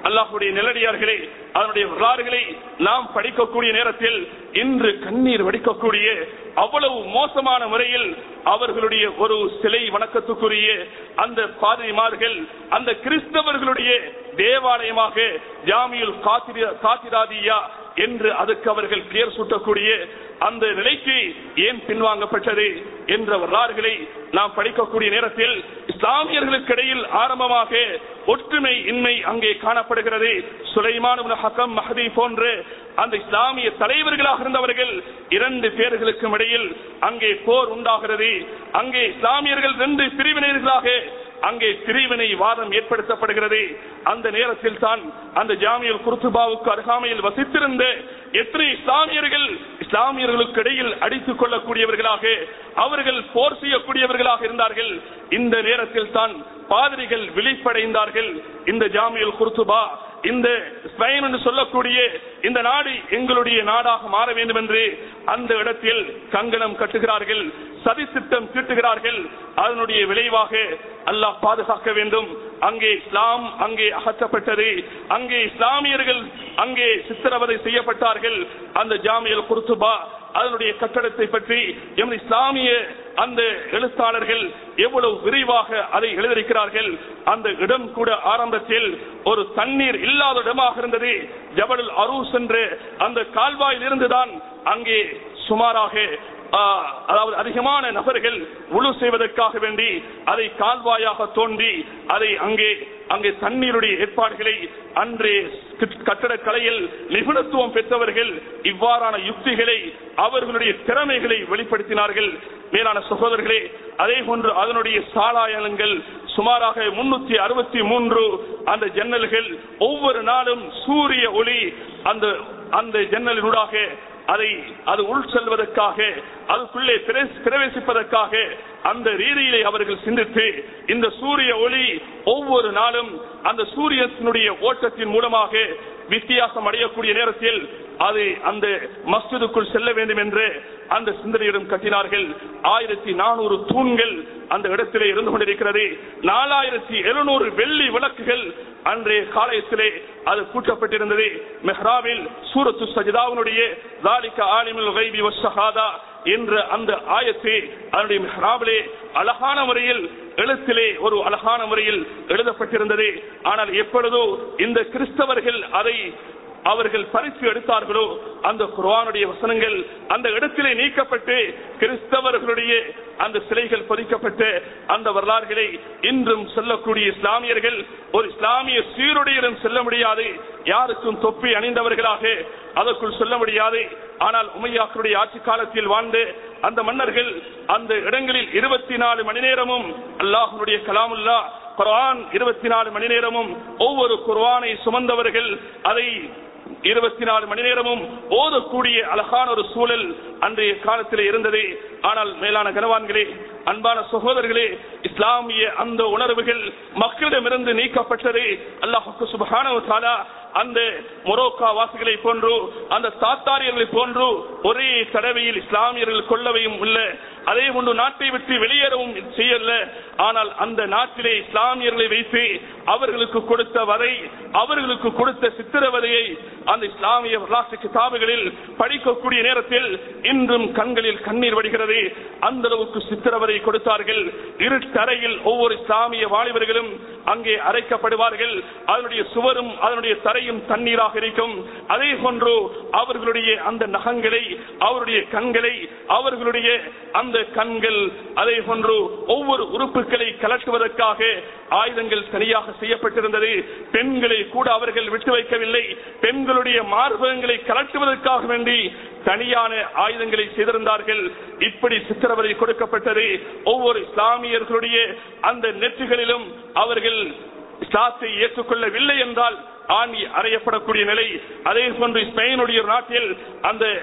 அல்லாஹுடைய நிலடியார்களே அதனுடைய வரலாறுகளை நாம் படிக்கக்கூடிய நேரத்தில் இன்று கண்ணீர் வடிக்கக்கூடிய அவ்வளவு மோசமான முறையில் அவர்களுடைய ஒரு சிலை வணக்கத்துக்குரிய அந்த பாதிரிமார்கள் அந்த கிறிஸ்தவர்களுடைய தேவாலயமாக ஜாமியுல் காத்திர- காத்திராதியா என்று அதுக்கு அவர்கள் பெயர் சூட்டக்கூடிய அந்த நிலைக்கு ஏன் பின்வாங்கப்பட்டது என்ற வரலாறுகளை நாம் படிக்கக்கூடிய நேரத்தில் இஸ்லாமியர்களுக்கு இடையில் ஆரம்பமாக ஒற்றுமை இன்மை அங்கே காணப்படுகிறது சுலைமான் இப்னு ஹக்கம் மஹதி போன்ற அந்த இஸ்லாமிய தலைவர்களாக இருந்தவர்கள் இரண்டு பேர்களுக்கும் இடையில் அங்கே போர் உண்டாகிறது அங்கே இஸ்லாமியர்கள் ரெண்டு பிரிவினர்களாக அங்கே பிரிவினை வாதம் ஏற்படுத்தப்படுகிறது அந்த நேரத்தில் தான் அந்த ஜாமியல் குருத்துபாவுக்கு அருகாமையில் வசித்திருந்த எத்தனை இஸ்லாமியர்கள் இஸ்லாமியர்களுக்கு இடையில் அடித்துக் கொள்ளக்கூடியவர்களாக அவர்கள் போர் செய்யக்கூடியவர்களாக இருந்தார்கள் இந்த நேரத்தில் தான் பாதிரிகள் விழிப்படைந்தார்கள் இந்த ஜாமியல் குருத்துபா இந்த ஸ்பெயின் என்று சொல்லக்கூடிய இந்த நாடு எங்களுடைய நாடாக மாற வேண்டும் என்று அந்த இடத்தில் கங்கணம் கட்டுகிறார்கள் சதி திட்டம் தீட்டுகிறார்கள் அதனுடைய விளைவாக அல்லாஹ் பாதுகாக்க வேண்டும் அங்கே இஸ்லாம் அங்கே அகற்றப்பட்டது அங்கே இஸ்லாமியர்கள் அங்கே சித்திரவதை செய்யப்பட்டார்கள் அந்த ஜாமியல் குருத்துபா அதனுடைய கட்டடத்தை பற்றி எமது இஸ்லாமிய அந்த எழுத்தாளர்கள் எவ்வளவு விரிவாக அதை எழுதியிருக்கிறார்கள் அந்த இடம் கூட ஆரம்பத்தில் ஒரு தண்ணீர் இல்லாத இடமாக இருந்தது ஜபலுல் அரூஸ் என்ற அந்த கால்வாயில் இருந்துதான் அங்கே சுமாராக ஆ, அதாவது அதிகமான நபர்கள் உழு செய்வதற்காக வேண்டி அதை கால்வாயாக தோண்டி அதை அங்கே அங்கே தண்ணீருடைய ஏற்பாடுகளை அன்றே கட்- கட்டடக்கலையில் நிபுணத்துவம் பெற்றவர்கள் இவ்வாறான யுக்திகளை அவர்களுடைய திறமைகளை வெளிப்படுத்தினார்கள் மேலான சகோதரர்களே அதே போன்று அதனுடைய சாலாயனங்கள் சுமாராக முன்னூத்தி அறுபத்தி மூன்று அந்த ஜன்னல்கள் ஒவ்வொரு நாளும் சூரிய ஒளி அந்த அந்த ஜன்னலினூடாக அதை அது உள் செல்வதற்காக அதுக்குள்ளே பிரவேசி- பிரவேசிப்பதற்காக அந்த ரீதியிலே அவர்கள் சிந்தித்து இந்த சூரிய ஒளி ஒவ்வொரு நாளும் அந்த சூரியத்தினுடைய ஓட்டத்தின் மூலமாக வித்தியாசம் அடையக்கூடிய நேரத்தில் அது அந்த மஸ்ஜிதுக்குள் செல்ல வேண்டும் என்று அந்த சிந்தனையிடம் கட்டினார்கள் ஆயிரத்தி நானூறு தூண்கள் அந்த இடத்திலே இருந்து கொண்டிருக்கிறது நாலாயிரத்தி எழுநூறு வெள்ளி விளக்குகள் அன்றைய காலத்திலே அது கூட்டப்பட்டிருந்தது மெஹ்ராவில் சூரத்து சஜிதாவினுடைய தாலிக ஆலிமுல் கைபி வஷஹாதா என்ற அந்த ஆயத்தை அதனுடைய மெஹ்ராபிலே அழகான முறையில் எழுத்திலே ஒரு அழகான முறையில் எழுதப்பட்டிருந்தது ஆனால் எப்பொழுதோ இந்த கிறிஸ்தவர்கள் அதை அவர்கள் பரிசு எடுத்தார்களோ அந்த குர்ஆனுடைய வசனங்கள் அந்த இடத்திலே நீக்கப்பட்டு கிறிஸ்தவர்களுடைய அந்த சிலைகள் பதிக்கப்பட்டு அந்த வரலாறுகளை இன்றும் சொல்லக்கூடிய இஸ்லாமியர்கள் ஒரு இஸ்லாமிய சீருடையிலும் செல்ல முடியாது யாருக்கும் தொப்பி அணிந்தவர்களாக அதற்குள் சொல்ல முடியாது ஆனால் உமையாக்களுடைய ஆட்சி காலத்தில் வாழ்ந்து அந்த மன்னர்கள் அந்த இடங்களில் இருபத்தி நாலு மணி நேரமும் அல்லாஹனுடைய கலாமுல்லா குர்ஆன் இருபத்தி நாலு மணி நேரமும் ஒவ்வொரு குர்ஆனை சுமந்தவர்கள் அதை இருபத்தி நாலு மணி நேரமும் ஓதக்கூடிய அழகான ஒரு சூழல் அன்றைய காலத்தில் இருந்தது ஆனால் மேலான கனவான்களே அன்பான சகோதரர்களே இஸ்லாமிய அந்த உணர்வுகள் மக்களிடமிருந்து நீக்கப்பட்டது அல்லாஹுக்கு சுபஹானஹு தஆலா அந்த மொரோக்கா வாசிகளை போன்று அந்த தாத்தாரியர்களை போன்று ஒரே தடவையில் இஸ்லாமியர்கள் கொள்ளவையும் இல்ல அதே போன்று நாட்டை விட்டு வெளியேறவும் செய்யல ஆனால் அந்த நாட்டிலே இஸ்லாமியர்களை வைத்து அவர்களுக்கு கொடுத்த வரை அவர்களுக்கு கொடுத்த சித்திரவதையை அந்த இஸ்லாமிய வரலாற்று கிதாபுகளில் படிக்கக்கூடிய நேரத்தில் இன்றும் கண்களில் கண்ணீர் வடிகிறது அந்த அளவுக்கு சித்திரவதை கொடுத்தார்கள் இருட்டறையில் ஒவ்வொரு இஸ்லாமிய வாலிபர்களும் அங்கே அரைக்கப்படுவார்கள் அதனுடைய சுவரும் அதனுடைய தரையும் தண்ணீராக இருக்கும் அதே போன்று அவர்களுடைய அந்த நகங்களை அவருடைய கண்களை அவர்களுடைய அந்த கண்கள் அதே போன்று ஒவ்வொரு உறுப்புகளை கலட்டுவதற்காக ஆயுதங்கள் தனியாக செய்யப்பட்டிருந்தது பெண்களை கூட அவர்கள் விட்டு வைக்கவில்லை பெண்களுடைய மார்பகங்களை கலட்டுவதற்காக வேண்டி தனியான ஆயுதங்களை செய்திருந்தார்கள் இப்படி சித்திரவதை கொடுக்கப்பட்டது ஒவ்வொரு இஸ்லாமியர்களுடைய அந்த நெற்றுகளிலும் அவர்கள் இஸ்லாத்தை ஏற்றுக்கொள்ளவில்லை என்றால் ஆணி அறையப்படக்கூடிய நிலை அதே போன்று ஸ்பெயினுடைய நாட்டில் அந்த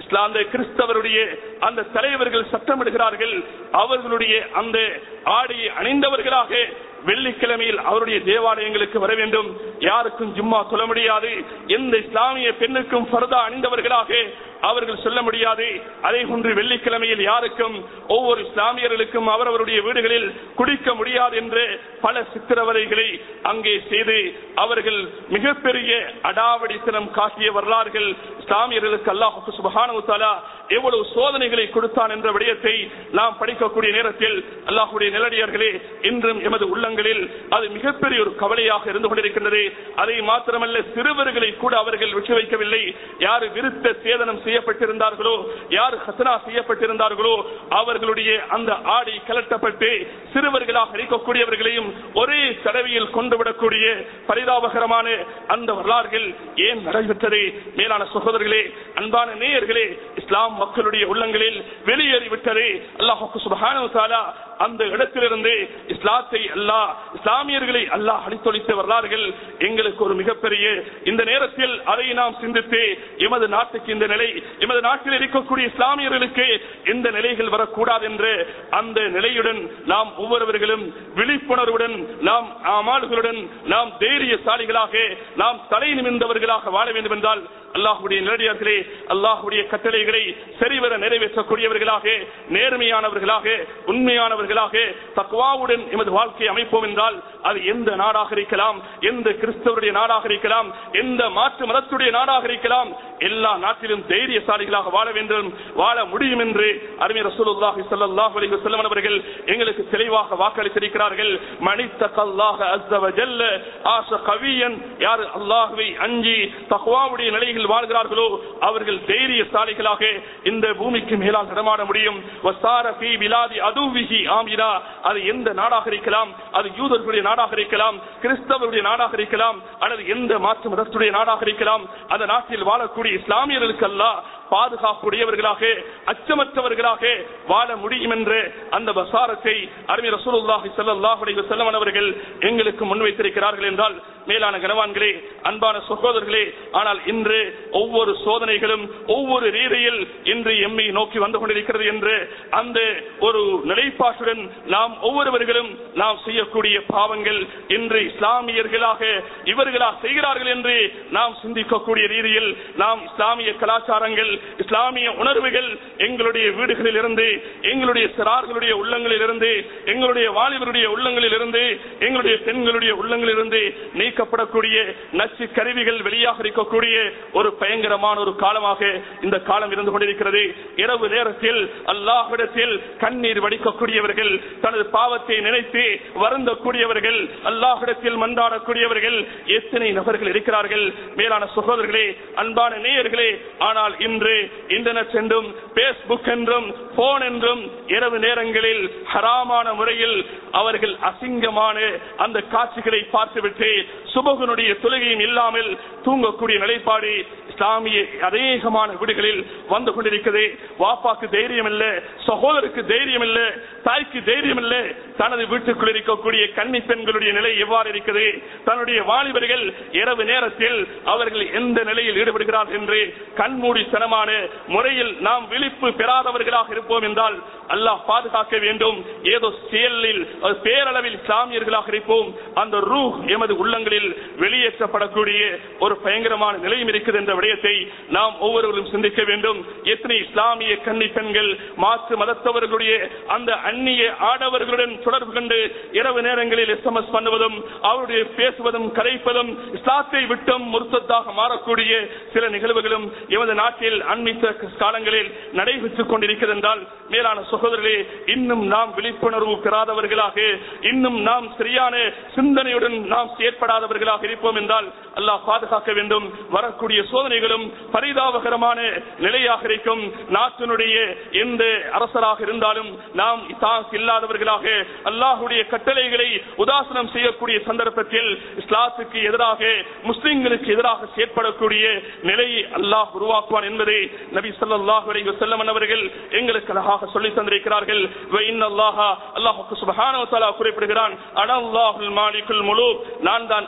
இஸ்லாம் அந்த கிறிஸ்தவருடைய அந்த தலைவர்கள் சட்டமிடுகிறார்கள் அவர்களுடைய அந்த ஆடையை அணிந்தவர்களாக வெள்ளிக்கிழமையில் அவருடைய தேவாலயங்களுக்கு வர வேண்டும் யாருக்கும் ஜும்மா சொல்ல முடியாது எந்த இஸ்லாமிய பெண்ணுக்கும் ஃபர்தா அணிந்தவர்களாக அவர்கள் சொல்ல முடியாது அதே போன்று வெள்ளிக்கிழமையில் யாருக்கும் ஒவ்வொரு இஸ்லாமியர்களுக்கும் அவரவருடைய வீடுகளில் குடிக்க முடியாது என்று பல சித்திரவதைகளை அங்கே செய்து அவர்கள் மிகப்பெரிய அடாவடித்தனம் காட்டிய வரலாறுகள் இஸ்லாமியர்களுக்கு அல்லாஹு சுபஹானு தஆலா எவ்வளவு சோதனைகளை கொடுத்தான் என்ற விடயத்தை நாம் படிக்கக்கூடிய நேரத்தில் அல்லாஹுடைய நிலடியர்களே இன்றும் எமது உள்ளங்களில் அது மிகப்பெரிய ஒரு கவலையாக இருந்து கொண்டிருக்கின்றது அதை மாத்திரமல்ல சிறுவர்களை கூட அவர்கள் விட்டு வைக்கவில்லை யாரு விருத்த சேதனம் செய்யப்பட்டிருந்தார்களோ யார் ஹசனா செய்யப்பட்டிருந்தார்களோ அவர்களுடைய அந்த ஆடை கலட்டப்பட்டு சிறுவர்களாக இருக்கக்கூடியவர்களையும் ஒரே தடவையில் கொண்டு விடக்கூடிய பரிதாபகரமான அந்த வரலாறுகள் ஏன் நடைபெற்றது மேலான சகோதரர்களே அன்பான நேயர்களே இஸ்லாம் மக்களுடைய உள்ளங்களில் வெளியேறிவிட்டது அல்லாஹு சுபஹானஹு தஆலா அந்த இடத்திலிருந்து இஸ்லாத்தை அல்லாஹ் இஸ்லாமியர்களை அல்லாஹ் அழித்தொழித்த வரலாறுகள் எங்களுக்கு ஒரு மிகப்பெரிய இந்த நேரத்தில் அதை நாம் சிந்தித்து எமது நாட்டுக்கு இந்த நிலை எமது நாட்டில் இருக்கக்கூடிய இஸ்லாமியர்களுக்கு இந்த நிலைகள் வரக்கூடாது என்று அந்த நிலையுடன் நாம் ஒவ்வொருவர்களும் விழிப்புணர்வுடன் நாம் அமால்களுடன் நாம் தைரியசாலிகளாக நாம் தலை நிமிர்ந்தவர்களாக வாழ வேண்டும் என்றால் அல்லாஹுடைய நிலடியார்களே அல்லாஹுடைய கட்டளைகளை சரிவர நிறைவேற்றக்கூடியவர்களாக நேர்மையானவர்களாக உண்மையானவர்களாக தக்குவாவுடன் எமது வாழ்க்கையை அமைப்போம் என்றால் அது எந்த நாடாக இருக்கலாம் எந்த கிறிஸ்தவருடைய நாடாக இருக்கலாம் எந்த மாற்று மதத்துடைய நாடாக இருக்கலாம் எல்லா நாட்டிலும் தைரியசாலிகளாக வாழ வேண்டும் வாழ முடியும் என்று அருமை ரசூலுல்லாஹி ஸல்லல்லாஹு அலைஹி வஸல்லம் அவர்கள் எங்களுக்கு தெளிவாக வாக்களித்திருக்கிறார்கள் மனித்தகல்லாஹ அஸ்ஸ வஜல்ல ஆச கவியன் யார் அல்லாஹ்வை அஞ்சி தக்வாவுடைய நிலையில் வாழ்கிறார்களோ அவர்கள் தைரியசாலிகளாக இந்த பூமிக்கு மேலால் நடமாட முடியும் வசார ஃபீ பிலாதி அதுவிஹி ஆமிரா அது எந்த நாடாக இருக்கலாம் அது யூதர்களுடைய நாடாக இருக்கலாம் கிறிஸ்தவருடைய நாடாக இருக்கலாம் அல்லது எந்த மாற்று மதத்துடைய நாடாக இருக்கலாம் அந்த நாட்டில் வாழக்கூடிய இஸ்லாமியர்களுக்கு அல்லாஹ் பாதுகாப்புடையவர்களாக அச்சமற்றவர்களாக வாழ முடியும் என்ற அந்த பசாரத்தை அருமை ரசூலுல்லாஹி ஸல்லல்லாஹு அலைஹி வஸல்லம் அவர்கள் எங்களுக்கு முன்வைத்திருக்கிறார்கள் என்றால் மேலான கனவான்களே அன்பான சகோதரர்களே ஆனால் இன்று ஒவ்வொரு சோதனைகளும் ஒவ்வொரு ரீதியில் இன்று எம்மை நோக்கி வந்து கொண்டிருக்கிறது என்று அந்த ஒரு நிலைப்பாட்டுடன் நாம் ஒவ்வொருவர்களும் நாம் செய்யக்கூடிய பாவங்கள் இன்று இஸ்லாமியர்களாக இவர்களா செய்கிறார்கள் என்று நாம் சிந்திக்கக்கூடிய ரீதியில் நாம் இஸ்லாமிய கலாச்சாரங்கள் இஸ்லாமிய உணர்வுகள் எங்களுடைய வீடுகளில் இருந்து எங்களுடைய சிறார்களுடைய உள்ளங்களில் இருந்து எங்களுடைய வாலிபருடைய உள்ளங்களில் இருந்து எங்களுடைய பெண்களுடைய உள்ளங்களில் இருந்து நீக்கப்படக்கூடிய நச்சு கருவிகள் வெளியாக இருக்கக்கூடிய ஒரு பயங்கரமான ஒரு காலமாக இந்த காலம் இருந்து கொண்டிருக்கிறது இரவு நேரத்தில் அல்லாஹ்விடத்தில் கண்ணீர் வடிக்கக்கூடியவர்கள் தனது பாவத்தை நினைத்து வருந்தக்கூடியவர்கள் அல்லாஹ்விடத்தில் மன்றாடக்கூடியவர்கள் எத்தனை நபர்கள் இருக்கிறார்கள் மேலான சகோதரர்களே அன்பான நேயர்களே ஆனால் இன்று இன்டர்நெட் என்றும் பேஸ்புக் என்றும் போன் என்றும் இரவு நேரங்களில் ஹராமான முறையில் அவர்கள் அசிங்கமான அந்த காட்சிகளை பார்த்துவிட்டு சுபகுனுடைய தொழுகையும் இல்லாமல் தூங்கக்கூடிய நிலைப்பாடு இஸ்லாமிய அநேகமான வீடுகளில் வந்து கொண்டிருக்கிறது வாப்பாக்கு தைரியம் இல்ல சகோதரருக்கு தைரியம் இல்ல தாய்க்கு தைரியம் இல்ல தனது வீட்டுக்குள் இருக்கக்கூடிய கன்னி பெண்களுடைய நிலை எவ்வாறு இருக்கிறது தன்னுடைய வாலிபர்கள் இரவு நேரத்தில் அவர்கள் எந்த நிலையில் ஈடுபடுகிறார்கள் என்று கண்மூடித்தனமான முறையில் நாம் விழிப்பு பெறாதவர்களாக இருப்போம் என்றால் அல்லாஹ் பாதுகாக்க வேண்டும் ஏதோ செயலில் அது பேரளவில் இஸ்லாமியர்களாக இருப்போம் அந்த ரூ எமது உள்ளங்களில் வெளியேற்றப்படக்கூடிய ஒரு பயங்கரமான நிலையும் இருக்குது என்ற விடயத்தை நாம் ஒவ்வொருவரும் சிந்திக்க வேண்டும் எத்தனை இஸ்லாமிய கன்னி பெண்கள் மாற்று மதத்தவர்களுடைய அந்த அந்நிய ஆடவர்களுடன் தொடர்பு கொண்டு இரவு நேரங்களில் எஸ்எம்எஸ் பண்ணுவதும் அவருடைய பேசுவதும் கரைப்பதும் இஸ்லாத்தை விட்டும் முருத்தத்தாக மாறக்கூடிய சில நிகழ்வுகளும் எமது நாட்டில் அண்மித்த காலங்களில் நடைபெற்றுக் கொண்டிருக்கிறது என்றால் மேலான சகோதரர்களே இன்னும் நாம் விழிப்புணர்வு பெறாதவர்களாக இன்னும் நாம் சரியான சிந்தனையுடன் நாம் செயற்படாதவர்களாக இருப்போம் என்றால் அல்லாஹ் பாதுகாக்க வேண்டும் வரக்கூடிய சோதனைகளும் பரிதாபகரமான நிலையாக இருக்கும் நாட்டினுடைய எந்த அரசராக இருந்தாலும் நாம் இத்தாஸ் இல்லாதவர்களாக அல்லாஹுடைய கட்டளைகளை உதாசனம் செய்யக்கூடிய சந்தர்ப்பத்தில் இஸ்லாத்துக்கு எதிராக முஸ்லிம்களுக்கு எதிராக செயற்படக்கூடிய நிலையை அல்லாஹ் உருவாக்குவான் என்பதை நபி ஸல்லல்லாஹு அலைஹி வஸல்லம் அவர்கள் எங்களுக்கு அழகாக சொல்லி தந்திருக்கிறார்கள் வ இன்னல்லாஹ அல்லாஹ் சுப்ஹானஹு வ தஆலா குறிப்பிடுகிறான் அனல்லாஹுல் மாலிகுல் முலூக் நான் தான்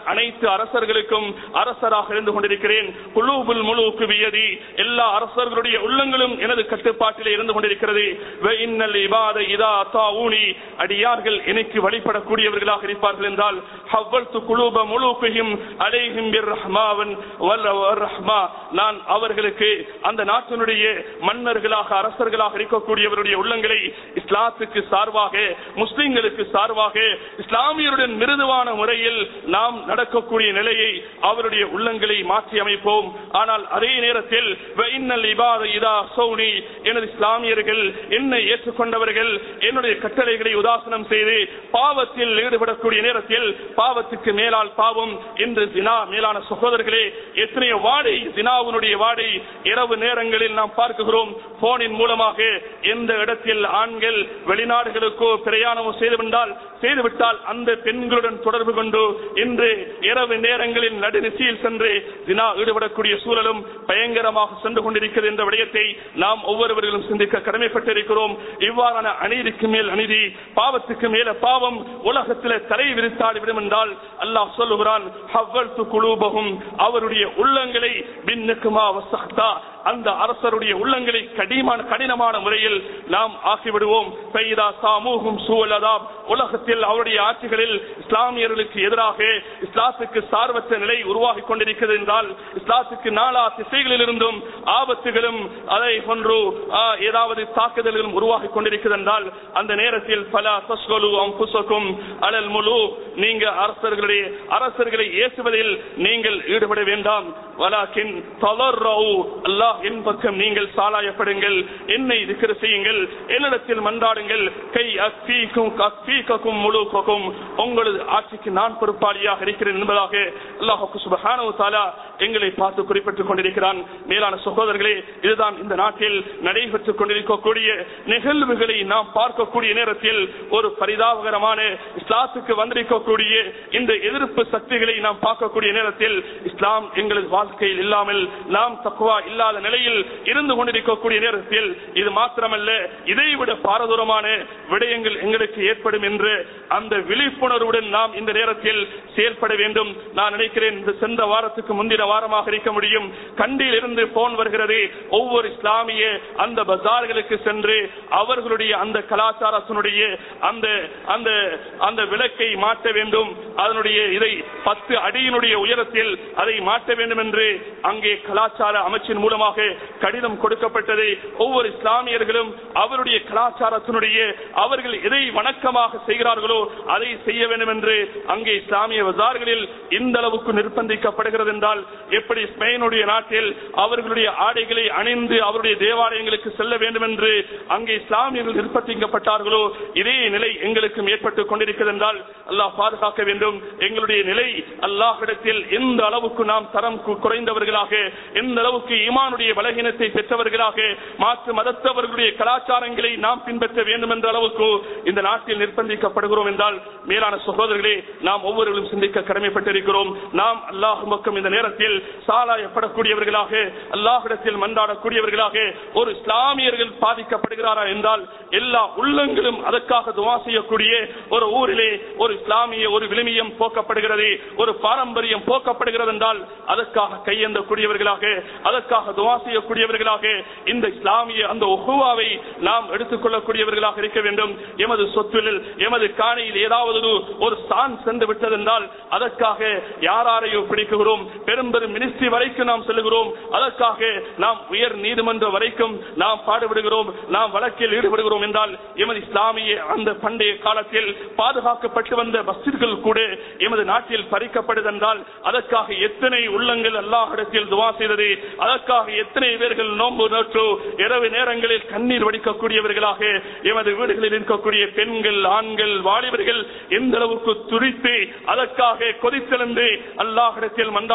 அனைத்து அரசர்களுக்கும் அரசராக இருந்து கொண்டிருக்கிறேன் குலூபுல் முழுக்கு வியதி எல்லா அரசர்களுடைய உள்ளங்களும் எனது கட்டுப்பாட்டிலே இருந்து கொண்டிருக்கிறது வ இன்னல் இபாத இதா தாஊனி அடியார்கள் எனக்கு வழிபடக்கூடியவர்களாக இருப்பார்கள் என்றால் ஹவ்வல்து குலூப முழுக்கையும் அலைஹிம் ரஹ்மாவன் ரஹ்மா நான் அவர்களுக்கு அந்த நாட்டினுடைய மன்னர்களாக அரசர்களாக இருக்கக்கூடியவருடைய உள்ளங்களை இஸ்லாத்துக்கு சார்பாக முஸ்லிம்களுக்கு சார்பாக இஸ்லாமியருடன் மிருதுவான முறையில் நாம் நடக்கக்கூடிய நிலையை அவருடைய உள்ளங்களை மாற்றி அமைப்போம் ஆனால் அதே நேரத்தில் வ இன்னல் இபாத இதா சௌனி எனது இஸ்லாமியர்கள் என்னை ஏற்றுக்கொண்டவர்கள் என்னுடைய கட்டளைகளை உதாசனம் செய்து பாவத்தில் ஈடுபடக்கூடிய நேரத்தில் பாவத்துக்கு மேலால் பாவம் என்று தினா மேலான சகோதரர்களே எத்தனையோ வாடை தினாவுனுடைய வாடை இரவு நேரங்களில் நாம் பார்க்குகிறோம் போனின் மூலமாக எந்த இடத்தில் ஆண்கள் வெளிநாடுகளுக்கோ பிரயாணமோ செய்துவிட்டால் செய்துவிட்டால் அந்த பெண்களுடன் தொடர்பு கொண்டு இன்று இரவு நேரங்களில் நடுநிசையில் சென்று தினா ஈடுபடக்கூடிய சூழலும் பயங்கரமாக சென்று கொண்டிருக்கிறது என்ற விடயத்தை நாம் ஒவ்வொருவர்களும் சிந்திக்க கடமைப்பட்டிருக்கிறோம் இவ்வாறான அநீதிக்கு மேல் அநீதி பாவத்துக்கு மேல பாவம் உலகத்தில் தலை விரித்தாடிவிடும் என்றால் அல்லாஹ் சொல்லுகிறான் ஹவ்வல்து குலூபகும் அவருடைய உள்ளங்களை பின்னுக்குமா வசக்தா அந்த அரசருடைய உள்ளங்களை கடிமான கடினமான முறையில் நாம் ஆக்கிவிடுவோம் பெய்தா சாமூகும் சூழலாம் உலகத்தில் அவருடைய ஆட்சிகளில் இஸ்லாமியர்களுக்கு எதிராக இஸ்லாத்துக்கு சார்பற்ற நிலை உருவாகி கொண்டிருக்கிறது என்றால் இஸ்லாத்துக்கு நாலா திசைகளில் இருந்தும் ஆபத்துகளும் அதை போன்று ஆ, ஏதாவது தாக்குதல்களும் உருவாகி கொண்டிருக்கிறது என்றால் அந்த நேரத்தில் பல தஸ்கொலு அம்புசக்கும் அலல் முழு நீங்க அரசர்களுடைய அரசர்களை ஏசுவதில் நீங்கள் ஈடுபட வேண்டாம் வலாக்கின் தளர்ரவு அல்லாஹ் என் பக்கம் நீங்கள் சாலாயப்படுங்கள் என்னை திக்ர செய்யுங்கள் என்னிடத்தில் மன்றாடுங்கள் கை அக்ஃபீக்கும் அக்ஃபீக்கும் முழுக்கும் உங்களது ஆட்சிக்கு நான் பொறுப்பாளியாக இருக்கிறேன் என்பதாக அல்லாஹ் சுபஹானஹு தஆலா எங்களை பார்த்து குறிப்பிட்டுக் கொண்டிருக்கிறான் மேலான சகோதரர்களே இதுதான் இந்த நாட்டில் நடைபெற்றுக் கொண்டிருக்கக்கூடிய நிகழ்வுகளை நாம் பார்க்கக்கூடிய நேரத்தில் ஒரு பரிதாபகரமான இஸ்லாத்துக்கு வந்திருக்கக்கூடிய இந்த எதிர்ப்பு சக்திகளை நாம் பார்க்கக்கூடிய நேரத்தில் இஸ்லாம் எங்களது வாழ்க்கையில் இல்லாமல் நாம் தக்குவா இல்லாத நிலையில் இருந்து கொண்டிருக்கக்கூடிய நேரத்தில் இது மாத்திரமல்ல இதைவிட பாரதூரமான விடயங்கள் எங்களுக்கு ஏற்படும் என்று அந்த விழிப்புணர்வுடன் நாம் இந்த நேரத்தில் செயல்பட வேண்டும் நான் நினைக்கிறேன் இந்த சென்ற வாரத்துக்கு முந்தின வாரமாக இருக்க முடியும் கண்டியில் இருந்து போன் வருகிறது ஒவ்வொரு இஸ்லாமிய அந்த பஜார்களுக்கு சென்று அவர்களுடைய அந்த கலாச்சாரத்தினுடைய அந்த அந்த அந்த விளக்கை மாற்ற வேண்டும் அதனுடைய இதை பத்து அடியினுடைய உயரத்தில் அதை மாற்ற வேண்டும் என்று அங்கே கலாச்சார அமைச்சின் மூலமாக கடிதம் கொடுக்கப்பட்டது ஒவ்வொரு இஸ்லாமியர்களும் அவருடைய கலாச்சாரத்தினுடைய அவர்கள் எதை வணக்கமாக செய்கிறார்களோ அதை செய்ய வேண்டும் என்று அங்கே இஸ்லாமிய பஜார்களில் இந்த அளவுக்கு நிர்பந்திக்கப்படுகிறது என்றால் எப்படி ஸ்பெயினுடைய நாட்டில் அவர்களுடைய ஆடைகளை அணிந்து அவருடைய தேவாலயங்களுக்கு செல்ல வேண்டும் என்று அங்கே இஸ்லாமியர்கள் நிர்பந்திக்கப்பட்டார்களோ இதே நிலை எங்களுக்கும் ஏற்பட்டுக் கொண்டிருக்கிறது என்றால் அல்லாஹ் பாதுகாக்க வேண்டும் எங்களுடைய நிலை அல்லாஹ்விடத்தில் எந்த அளவுக்கு நாம் தரம் கு- குறைந்தவர்களாக எந்த அளவுக்கு ஈமானுடைய பலகீனத்தை பெற்றவர்களாக மாற்று மதத்தவர்களுடைய கலாச்சாரங்களை நாம் பின்பற்ற வேண்டும் என்ற அளவுக்கு இந்த நாட்டில் நிர்பந்திக்கப்படுகிறோம் என்றால் மேலான சகோதரர்களே நாம் ஒவ்வொருவரும் சிந்திக்க கடமைப்பட்டிருக்கிறோம் நாம் அல்லாஹ் பக்கம் இந்த நேரத்தில் சாலாயப்படக்கூடியவர்களாக அல்லாஹ்விடத்தில் மன்றாடக்கூடியவர்களாக ஒரு இஸ்லாமியர்கள் பாதிக்கப்படுகிறாரா என்றால் எல்லா உள்ளங்களும் அதற்காக துவா செய்யக்கூடிய ஒரு ஊரிலே ஒரு இஸ்லாமிய ஒரு விழுமியம் போக்கப்படுகிறது ஒரு பாரம்பரியம் போக்கப்படுகிறது என்றால் அதற்காக கையேந்தக்கூடியவர்களாக அதற்காக துவா செய்யக்கூடியவர்களாக இந்த இஸ்லாமிய அந்த ஒகுவாவை நாம் எடுத்துக்கொள்ளக்கூடியவர்களாக இருக்க வேண்டும் எமது சொத்தில் எமது காணியில் ஏதாவது ஒரு- ஒரு சான் சென்று விட்டதென்றால் அதற்காக யாராரையோ பிடிக்குகிறோம் பெரும் பெரும் மினிஸ்ட்ரி வரைக்கும் நாம் செல்லுகிறோம் அதற்காக நாம் உயர் நீதிமன்றம் வரைக்கும் நாம் பாடுபடுகிறோம் நாம் வழக்கில் ஈடுபடுகிறோம் என்றால் எமது இஸ்லாமிய அந்த பண்டைய காலத்தில் பாதுகாக்கப்பட்டு வந்த மஸ்ஜித்கள் கூட எமது நாட்டில் பறிக்கப்படுதென்றால் அதற்காக எத்தனை உள்ளங்கள் அல்லாஹிடத்தில் துவா செய்தது அதற்காக எத்தனை பேர்கள் நோன்பு நோற்று இரவு நேரங்களில் கண்ணீர் வடிக்கக்கூடியவர்களாக எமது வீடுகளில் இருக்கக்கூடிய பெண்கள் ஆண்கள் வாலிபர்கள் எந்த அளவுக்கு துடித்து அதற்காக கொதித்தெழுந்து அல்லாஹிடத்தில் மன்றாடக்கூடிய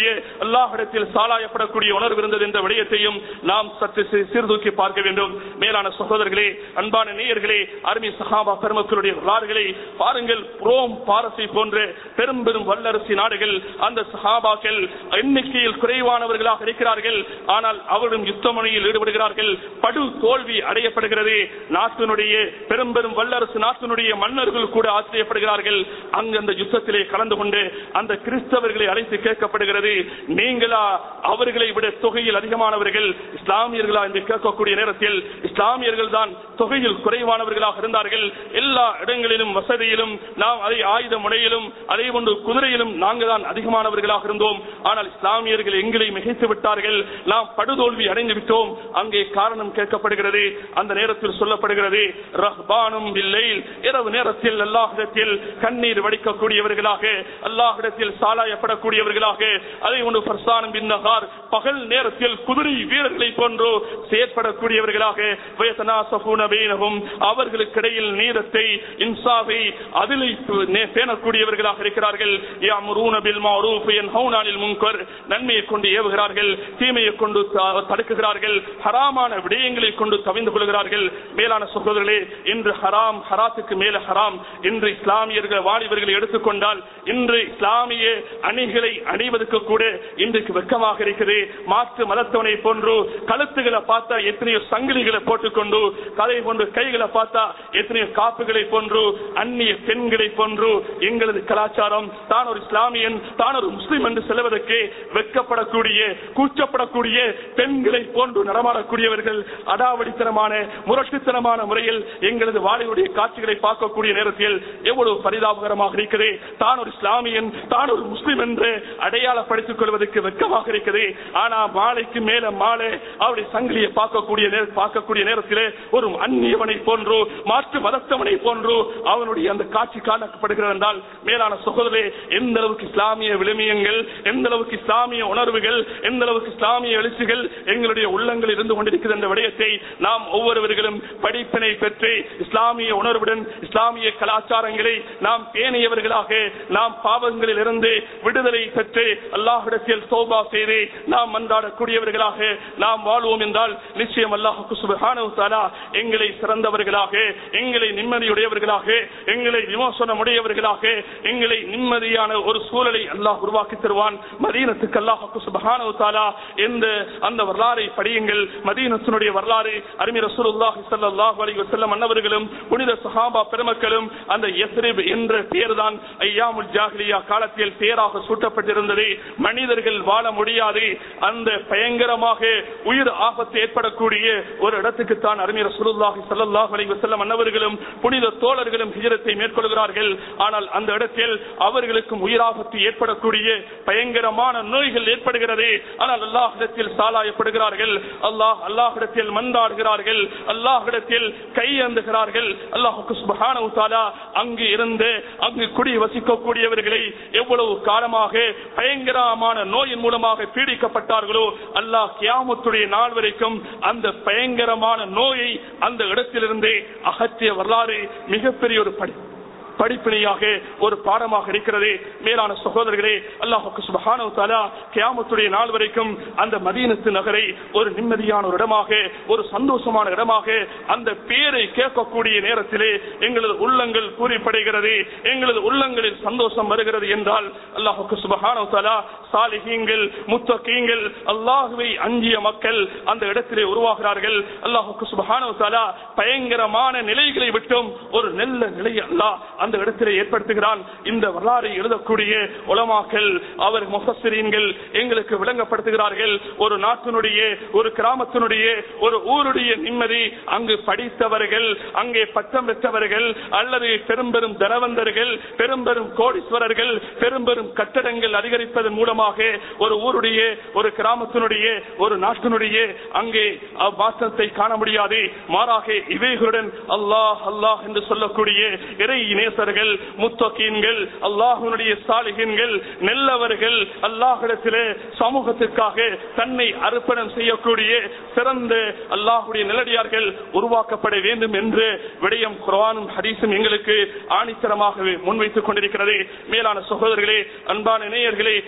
இருக்கக்கூடிய அல்லாஹிடத்தில் சாலாயப்படக்கூடிய உணர்வு இருந்தது என்ற விடயத்தையும் நாம் சற்று சீ- சீர்தூக்கி பார்க்க வேண்டும் மேலான சகோதரர்களே அன்பான நேயர்களே அருமை சஹாபா பெருமக்களுடைய வரலாறுகளை பாருங்கள் ரோம் பாரசை போன்ற பெரும் பெரும் வல்லரசு நாடுகள் அந்த சஹாபாக்கள் எண்ணிக்கையில் குறைவானவர்களாக இருக்கிறார்கள் ஆனால் அவர்களும் யுத்த முனையில் ஈடுபடுகிறார்கள் படு தோல்வி அடையப்படுகிறது நாட்டினுடைய பெரும் பெரும் வல்லரசு நாட்டினுடைய மன்னர்கள் கூட ஆச்சரியப்படுகிறார்கள் அங்கு அந்த யுத்தத்திலே கலந்து கொண்டு அந்த கிறிஸ்தவர்களை அழைத்து கேட்கப்படுகிறது நீங்களா அவர்களை விட தொகையில் அதிகமானவர்கள் இஸ்லாமியர்களா என்று கேட்கக்கூடிய நேரத்தில் இஸ்லாமியர்கள் தான் தொகையில் குறைவானவர்களாக இருந்தார்கள் எல்லா இடங்களிலும் வசதியிலும் நாம் அதை ஆயுத முனையிலும் அதே போன்று குதிரையிலும் நாங்கள் தான் அதிகமானவர்களாக இருந்தோம் ஆனால் இஸ்லாமியர்கள் எங்களை மிகைத்து விட்டார்கள் நாம் படுதோல்வி அடைந்து விட்டோம் அங்கே காரணம் கேட்கப்படுகிறது அந்த நேரத்தில் சொல்லப்படுகிறது ரஹ்பானும் இல்லையில் இரவு நேரத்தில் அல்லாஹிடத்தில் கண்ணீர் வடிக்கக்கூடியவர்களாக அல்லாஹிடத்தில் சாலாயப்படக்கூடியவர்களாக அதை ஒன்று ஃபர்சானும் பின்னகார் பகல் நேரத்தில் குதிரை வீரர்களை போன்றோ செயற்படக்கூடியவர்களாக வயசனாசபூன பீனகும் அவர்களுக்கிடையில் நீதத்தை இன்சாவை அதிலை நே- பேணக்கூடியவர்களாக இருக்கிறார்கள் யாமுரூன பில் மஅரூஃப் யன்ஹவுன அனில் முன்கர் நன்மையை கொண்டு ஏவுகிறார்கள் தீமையை கொண்டு த- தடுக்குகிறார்கள் ஹராமான விடயங்களை கொண்டு தவிந்து கொள்கிறார்கள் மேலான சகோதரர்களே இன்று ஹராம் ஹராத்துக்கு மேல ஹராம் இன்று இஸ்லாமியர்கள் வாலிபர்களை எடுத்துக்கொண்டால் இன்று இஸ்லாமிய அணிகளை அணிவதற்கு கூட இன்றைக்கு வெக்கமாக இருக்குது மாற்று மதத்தவனை போன்று கழுத்துகளை பார்த்தா எத்தனையோ சங்கிலிகளை போட்டுக்கொண்டு கதை போன்று கைகளை பார்த்தா எத்தனையோ காப்புகளை போன்று அந்நிய பெண்களை போன்று எங்களது கலாச்சாரம் தான் ஒரு இஸ்லாமியன் தான் ஒரு முஸ்லிம் என்று செல்வதற்கு வெட்கப்படக்கூடிய கூச்சப்படக்கூடிய பெண்களை போன்று நடமாடக்கூடியவர்கள் அடாவடித்தனமான முரட்டுத்தனமான முறையில் எங்களது வாழையுடைய காட்சிகளை பார்க்கக்கூடிய நேரத்தில் எவ்வளவு பரிதாபகரமாக இருக்கிறது தான் ஒரு இஸ்லாமியன் தான் ஒரு முஸ்லிம் என்று அடையாளப்படுத்திக் கொள்வதற்கு வெட்கமாக இருக்குது ஆனா மாலைக்கு மேல மாலை அவருடைய சங்கிலியை பார்க்கக்கூடிய நேர- பார்க்கக்கூடிய நேரத்திலே ஒரு அந்நியவனை போன்றோ மாற்று மதத்தவனை போன்றோ அவனுடைய அந்த காட்சி காணப்படுகிறது என்றால் மேலான சகோதரே எந்த அளவுக்கு இஸ்லாமிய விழுமியங்கள் எந்த அளவுக்கு இஸ்லாமிய உணர்வுகள் எந்த அளவுக்கு இஸ்லாமிய எழுச்சிகள் எங்களுடைய உள்ளங்களில் இருந்து கொண்டிருக்கிறது என்ற விடயத்தை நாம் ஒவ்வொருவர்களும் படிப்பினை பெற்று இஸ்லாமிய உணர்வுடன் இஸ்லாமிய கலாச்சாரங்களை நாம் பேணியவர்களாக நாம் பாவங்களில் இருந்து விடுதலை பெற்று அல்லாஹ்விடத்தில் சோபா செய்து நாம் மன்றாடக்கூடியவர்களாக நாம் வாழ்வோம் என்றால் நிச்சயம் அல்லாஹுக்கு சுபஹானஹு தஆலா எங்களை சிறந்தவர்களாக எங்களை நிம்மதியுடையவர்களாக எங்களை விமோசனமுடையவர்களாக எங்களை நிம்மதியான ஒரு சூழலை அல்லாஹ் உருவாக்கி தருவான் மதீனத்துக்கு அல்லாஹுக்கு சுபஹானஹு தஆலா எந்த அந்த வரலாறை படியுங்கள் மதீனத்தினுடைய வரலாறு அருமை ரசூலுல்லாஹி ஸல்லல்லாஹு அலைஹி வஸல்லம் அன்னவர்களும் புனித சஹாபா பெருமக்களும் அந்த யஸ்ரிப் என்ற பெயர்தான் ஐயாமுல் ஜாஹிலியா காலத்தில் பெயராக சூட்டப்பட்டிருந்தது மனிதர்கள் வாழ முடியாது அந்த பயங்கரமாக உயிர் ஆபத்து ஏற்படக்கூடிய ஒரு இடத்துக்கு தான் அருமை ரசூலுல்லாஹி ஸல்லல்லாஹு அலைஹி வஸல்லம் அன்னவர்களும் புனித தோழர்களும் ஹிஜ்ரத்தை மேற்கொள்கிறார்கள் ஆனால் அந்த இடத்தில் அவர்களுக்கும் உயிராபத்து ஏற்படக்கூடிய பயங்கரமான நோய்கள் ஏற்படுகிறது ஆனால் அல்லாஹ்விடத்தில் சாலாயப்படுகிறார்கள் அல்லாஹ் அல்லாஹ்விடத்தில் மன்றாடுகிறார்கள் அல்லாஹ்விடத்தில் கையேந்துகிறார்கள் அல்லாஹுக்கு சுப்ஹானஹு தஆலா அங்கு இருந்து அங்கு குடி வசிக்கக்கூடியவர்களை எவ்வளவு காலமாக பயங்கரமான நோயின் மூலமாக பீடிக்கப்பட்டார்களோ அல்லாஹ் கியாமத்துடைய நாள் வரைக்கும் அந்த பயங்கரமான நோயை அந்த இடத்திலிருந்து அகற்றிய வரலாறு மிகப்பெரிய ஒரு படி படிப்பினையாக ஒரு பாடமாக இருக்கிறது மேலான சகோதரர்களே அல்லாஹுக்கு சுபஹானஹு தஆலா கியாமத்துடைய நாள் வரைக்கும் அந்த மதீனத்து நகரை ஒரு நிம்மதியான ஒரு இடமாக ஒரு சந்தோஷமான இடமாக அந்த பேரை கேட்கக்கூடிய நேரத்திலே எங்களது உள்ளங்கள் பூரிப்படைகிறது எங்களது உள்ளங்களில் சந்தோஷம் வருகிறது என்றால் அல்லாஹுக்கு சுபஹானஹு தஆலா சாலிஹீங்கள் முத்தகீங்கள் அல்லாஹுவை அஞ்சிய மக்கள் அந்த இடத்திலே உருவாகிறார்கள் அல்லாஹுக்கு சுபஹானஹு தஆலா பயங்கரமான நிலைகளை விட்டும் ஒரு நல்ல நிலையை அல்லாஹ் அந்த இடத்திலே ஏற்படுத்துகிறான் இந்த வரலாறை எழுதக்கூடிய உலமாக்கள் அவர் முஃபஸ்ஸிரீன்கள் எங்களுக்கு விளங்கப்படுத்துகிறார்கள் ஒரு நாட்டினுடைய ஒரு கிராமத்தினுடைய ஒரு ஊருடைய நிம்மதி அங்கு படித்தவர்கள் அங்கே பட்டம் பெற்றவர்கள் அல்லது பெரும் பெரும் தனவந்தர்கள் பெரும் பெரும் கோடீஸ்வரர்கள் பெரும் பெரும் கட்டடங்கள் அதிகரிப்பதன் மூலமாக ஒரு ஊருடைய ஒரு கிராமத்தினுடைய ஒரு நாட்டினுடைய அங்கே மாற்றத்தை காண முடியாது மாறாக இவைகளுடன் அல்லாஹ் அல்லாஹ் என்று சொல்லக்கூடிய இறை நேசர்கள் முத்தகீன்கள் அல்லாஹுனுடைய சாலிகன்கள் நல்லவர்கள் அல்லாஹிடத்திலே சமூகத்திற்காக தன்னை அர்ப்பணம் செய்யக்கூடிய சிறந்த அல்லாஹுடைய நிலடியார்கள் உருவாக்கப்பட வேண்டும் என்று விடயம் குர்ஆனும் ஹதீஸும் எங்களுக்கு ஆணித்தரமாகவே முன்வைத்துக் கொண்டிருக்கிறது மேலான சகோதரர்களே அன்பான நேயர்களே எனவே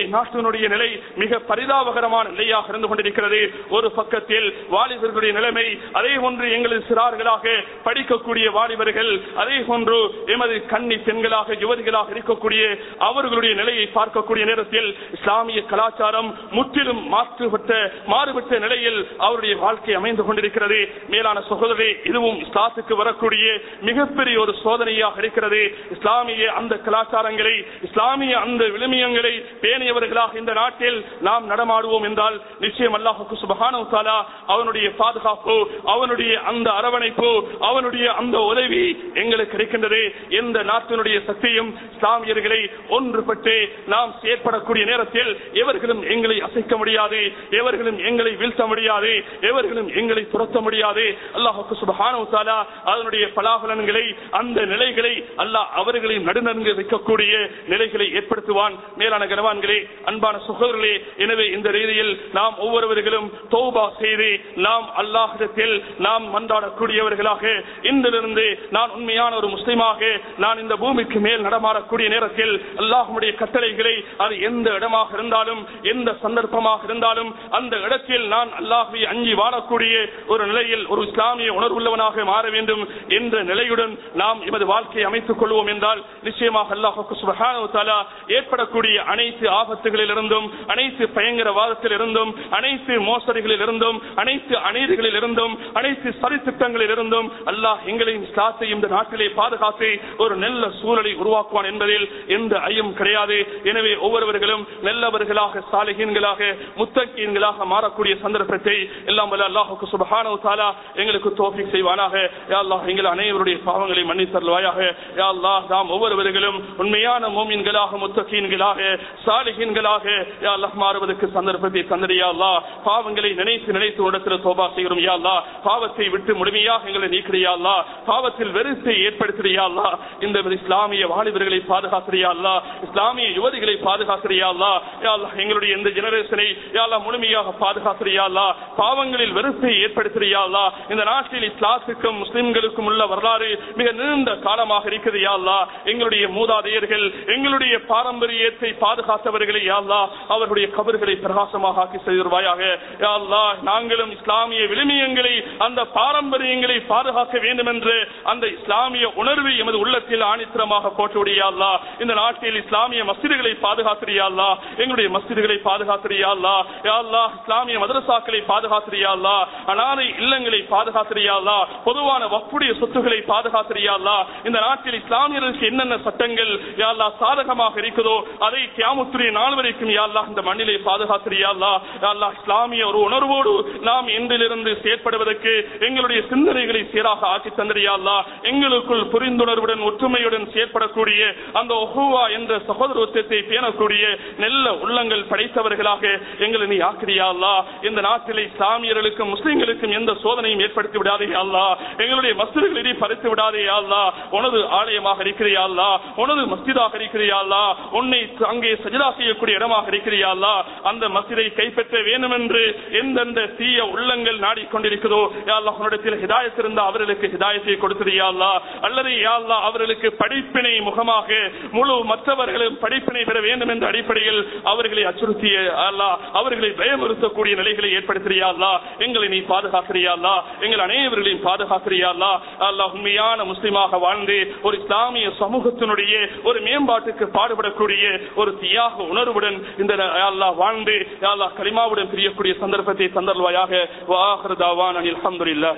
நம்முடைய நாட்டினுடைய நிலை மிக பரிதாபகரமான நிலையாக இருந்து கொண்டிருக்கிறது ஒரு பக்கத்தில் வாலிபர்களுடைய நிலைமை அதே போன்று எங்களது சிறார்களாக படிக்கக்கூடிய வாலிபர்கள் அதே போன்று எமது கன்னி பெண்களாக யுவதிகளாக இருக்கக்கூடிய அவர்களுடைய நிலையை பார்க்கக்கூடிய நேரத்தில் இஸ்லாமிய கலாச்சாரம் முற்றிலும் மாற்றுபட்ட மாறுபட்ட நிலையில் அவருடைய வாழ்க்கை அமைந்து கொண்டிருக்கிறது மேலான சகோதரே இதுவும் இஸ்லாத்துக்கு வரக்கூடிய மிகப்பெரிய ஒரு சோதனையாக இருக்கிறது இஸ்லாமிய அந்த கலாச்சாரங்களை இஸ்லாமிய அந்த விழுமியங்களை பேணியவர்களாக இந்த நாட்டில் நாம் நடமாடுவோம் என்றால் நிச்சயம் அல்லாஹுக்கு சுபஹானஹு தஆலா அவனுடைய பாதுகாப்பு அவனுடைய அந்த அரவணைப்பு அவனுடைய அந்த உதவி எங்களுக்கு கிடைக்கின்றது எந்த நாட்டினுடைய சக்தியும் இஸ்லாமியர்களை ஒன்றுபட்டு நாம் செயற்படக்கூடிய நேரத்தில் எவர்களும் எங்களை அசைக்க முடியாது எவர்களும் எங்களை வீழ்த்த முடியாது எவர்களும் எங்களை துரத்த முடியாது அல்லாஹுக்கு சுபஹானஹு தஆலா அதனுடைய பலாபலன்களை அந்த நிலைகளை அல்லாஹ் அவர்களை நடுநடுங்க வைக்கக்கூடிய நிலைகளை ஏற்படுத்துவான் மேலான கனவான்களே அன்பான சகோதரர்களே எனவே இந்த ரீதியில் நாம் ஒவ்வொருவர்களும் தௌபா செய்து நாம் அல்லாஹிடத்தில் நாம் மன்றாடக்கூடியவர்களாக இன்றிலிருந்து நான் உண்மையான ஒரு முஸ்லிமாக நான் இந்த பூமிக்கு மேல் நடமாடக்கூடிய நேரத்தில் அல்லாஹுடைய கட்டளைகளை அது எந்த இடமாக இருந்தாலும் எந்த சந்தர்ப்பமாக இருந்தாலும் அந்த இடத்தில் நான் அல்லாஹுவை அஞ்சி வாழக்கூடிய ஒரு நிலையில் ஒரு இஸ்லாமிய உணர்வுள்ளவனாக மாற வேண்டும் என்ற நிலையுடன் நாம் எமது வாழ்க்கையை அமைத்துக் கொள்வோம் என்றால் நிச்சயமாக அல்லாஹுக்கு சுபஹானஹு தஆலா ஏற்படக்கூடிய அனைத்து ஆபத்துகளில் இருந்தும் அனைத்து பயங்கரவாதத்தில் இருந்தும் அனைத்து மோசடிகளில் இருந்தும் அனைத்து அநீதிகளில் இருந்தும் அனைத்து சரித்திட்டங்களில் இருந்தும் அல்லாஹ் எங்களையும் இஸ்லாத்தையும் இந்த நாட்டிலே பாதுகாத்து ஒரு நல்ல சூழலை உருவாக்குவான் என்பதில் எந்த ஐயம் கிடையாது எனவே ஒவ்வொருவர்களும் நல்லவர்களாக சாலிகீன்களாக முத்தகீன்களாக மாறக்கூடிய சந்தர்ப்பத்தை எல்லாம் வல்ல அல்லாஹுக்கு சுபஹானஹு தஆலா எங்களுக்கு தௌஃபீக் செய்வானாக யா அல்லாஹ் எங்கள் அனைவருடைய பாவங்களை மன்னித்தருள்வாயாக யா அல்லாஹ் நாம் ஒவ்வொருவர்களும் உண்மையான மூமின்களாக முத்தகீன்களாக சாலிகீன்களாக யா அல்லாஹ் மாறுவதற்கு சந்தர்ப்பத்தை தந்தறியா அல்லாஹ் பாவங்களை நினைத்து நினைத்து உடத்தில் தோபா செய்கிறோம் யா அல்லாஹ் பாவத்தை விட்டு முழுமையாக எங்களை நீக்கிறியா அல்லாஹ் பாவத்தில் வெறுப்பை ஏற்படுத்துறியா அல்லாஹ் இந்த இஸ்லாமிய வாலிபர்களை பாதுகாக்கிறியா அல்லாஹ் இஸ்லாமிய யுவதிகளை பாதுகாக்கிறியா அல்லாஹ் யா அல்லாஹ் எங்களுடைய இந்த ஜெனரேஷனை யா அல்லாஹ் முழுமையாக பாதுகாக்கிறியா அல்லாஹ் பாவங்களில் வெறுப்பை ஏற்படுத்துறியா அல்லாஹ் இந்த நாட்டில் இஸ்லாத்துக்கும் முஸ்லிம்களுக்கும் உள்ள வரலாறு மிக நீண்ட காலமாக இருக்குது யா அல்லாஹ் எங்களுடைய மூதாதையர்கள் எங்களுடைய பாரம்பரியத்தை பாதுகாத்தவர்களை யா அல்லாஹ் அவர்களுடைய கபர்களை பிரகாசமாக ஆக்கி செய்திருவாயாக யா அல்லாஹ் நாங்களும் இஸ்லாமிய விழுமியங்களை அந்த பாரம்பரியங்களை பாதுகாக்க வேண்டும் என்று அந்த இஸ்லாமிய உணர்வை எமது உள்ளத்தில் ஆணித்திரமாக போட்டுவிடியா அல்லாஹ் இந்த நாட்டில் இஸ்லாமிய மஸ்ஜிதுகளை பாதுகாத்திரியா அல்லாஹ் எங்களுடைய மஸ்ஜிதுகளை பாதுகாத்திரியா அல்லாஹ் யா அல்லாஹ் இஸ்லாமிய மதரசாக்களை பாதுகாத்திரியா அல்லாஹ் அனாதை இல்லங்களை பாதுகாத்திரியா அல்லாஹ் பொதுவான வப்புடைய சொத்துக்களை பாதுகாத்திரியா அல்லாஹ் இந்த நாட்டில் இஸ்லாமியர்களுக்கு என்னென்ன சட்டங்கள் யா அல்லாஹ் சாதகமாக இருக்குதோ அதை கியாமுத்துடைய நாள் வரைக்கும் யா அல்லாஹ் இந்த மண்ணிலே பாதுகாத்திரியா அல்லாஹ் யா அல்லாஹ் இஸ்லாமிய ஒரு உணர்வோடு நாம் இன்றிலிருந்து செயற்படுவதற்கு எங்களுடைய சிந்தனைகளை சீராக ஆக்கி தந்திரியா அல்லாஹ் எங்களுக்குள் புரிந்துணர்வுடன் ஒற்றுமையுடன் செயற்படக்கூடிய அந்த ஒஹுவா என்ற சகோதரத்துவத்தை பேணக்கூடிய நல்ல உள்ளங்கள் படைத்தவர்களாக எங்களை நீ ஆக்கிரியா அல்லாஹ் இந்த நாட்டிலே இஸ்லாமியர்களுக்கும் முஸ்லிம்களுக்கும் எந்த சோதனையும் ஏற்படுத்தி விடாதே அல்லா எங்களுடைய மஸ்ஜிதுகளை பறித்து விடாதே அல்லா உனது ஆலயமாக இருக்கிறியா அல்லா உனது மஸ்ஜிதாக இருக்கிறியா அல்லா உன்னை அங்கே சஜிதா செய்யக்கூடிய இடமாக இருக்கிறியா அல்லா அந்த மஸ்ஜிதை கைப்பற்ற வேண்டும் என்று எந்தெந்த தீய உள்ளங்கள் நாடிக்கொண்டிருக்கிறதோ யா அல்லாஹ் உன்னிடத்தில் ஹிதாயத் இருந்த அவர்களுக்கு ஹிதாயத்தை கொடுத்திரியா அல்லா அல்லது யா அல்லாஹ் அவர்களுக்கு படிப்பினை முகமாக முழு மற்றவர்களும் படிப்பினை பெற வேண்டும் என்ற அடிப்படையில் அவர்களை அச்சுறுத்திய அல்லாஹ் அவர்களை பயமுறுத்தக்கூடிய நிலைகளை ஏற்படுத்தியா அல்லா எங்களை நீ பாதுகாக்கிறியா அல்லா எங்கள் அனைவர்களையும் பாதுகாக்கிறியா அல்லா அல்லாஹ் உண்மையான முஸ்லிமாக வாழ்ந்து ஒரு இஸ்லாமிய சமூகத்தினுடைய ஒரு மேம்பாட்டுக்கு பாடுபடக்கூடிய ஒரு தியாக உணர்வுடன் இந்த அல்லாஹ் வாழ்ந்து அல்லாஹ் கலிமாவுடன் பிரியக்கூடிய சந்தர்ப்பத்தை தந்தல்வாயாக வாஹர் தாவான் அனில் அல்ஹம்துலில்லாஹ்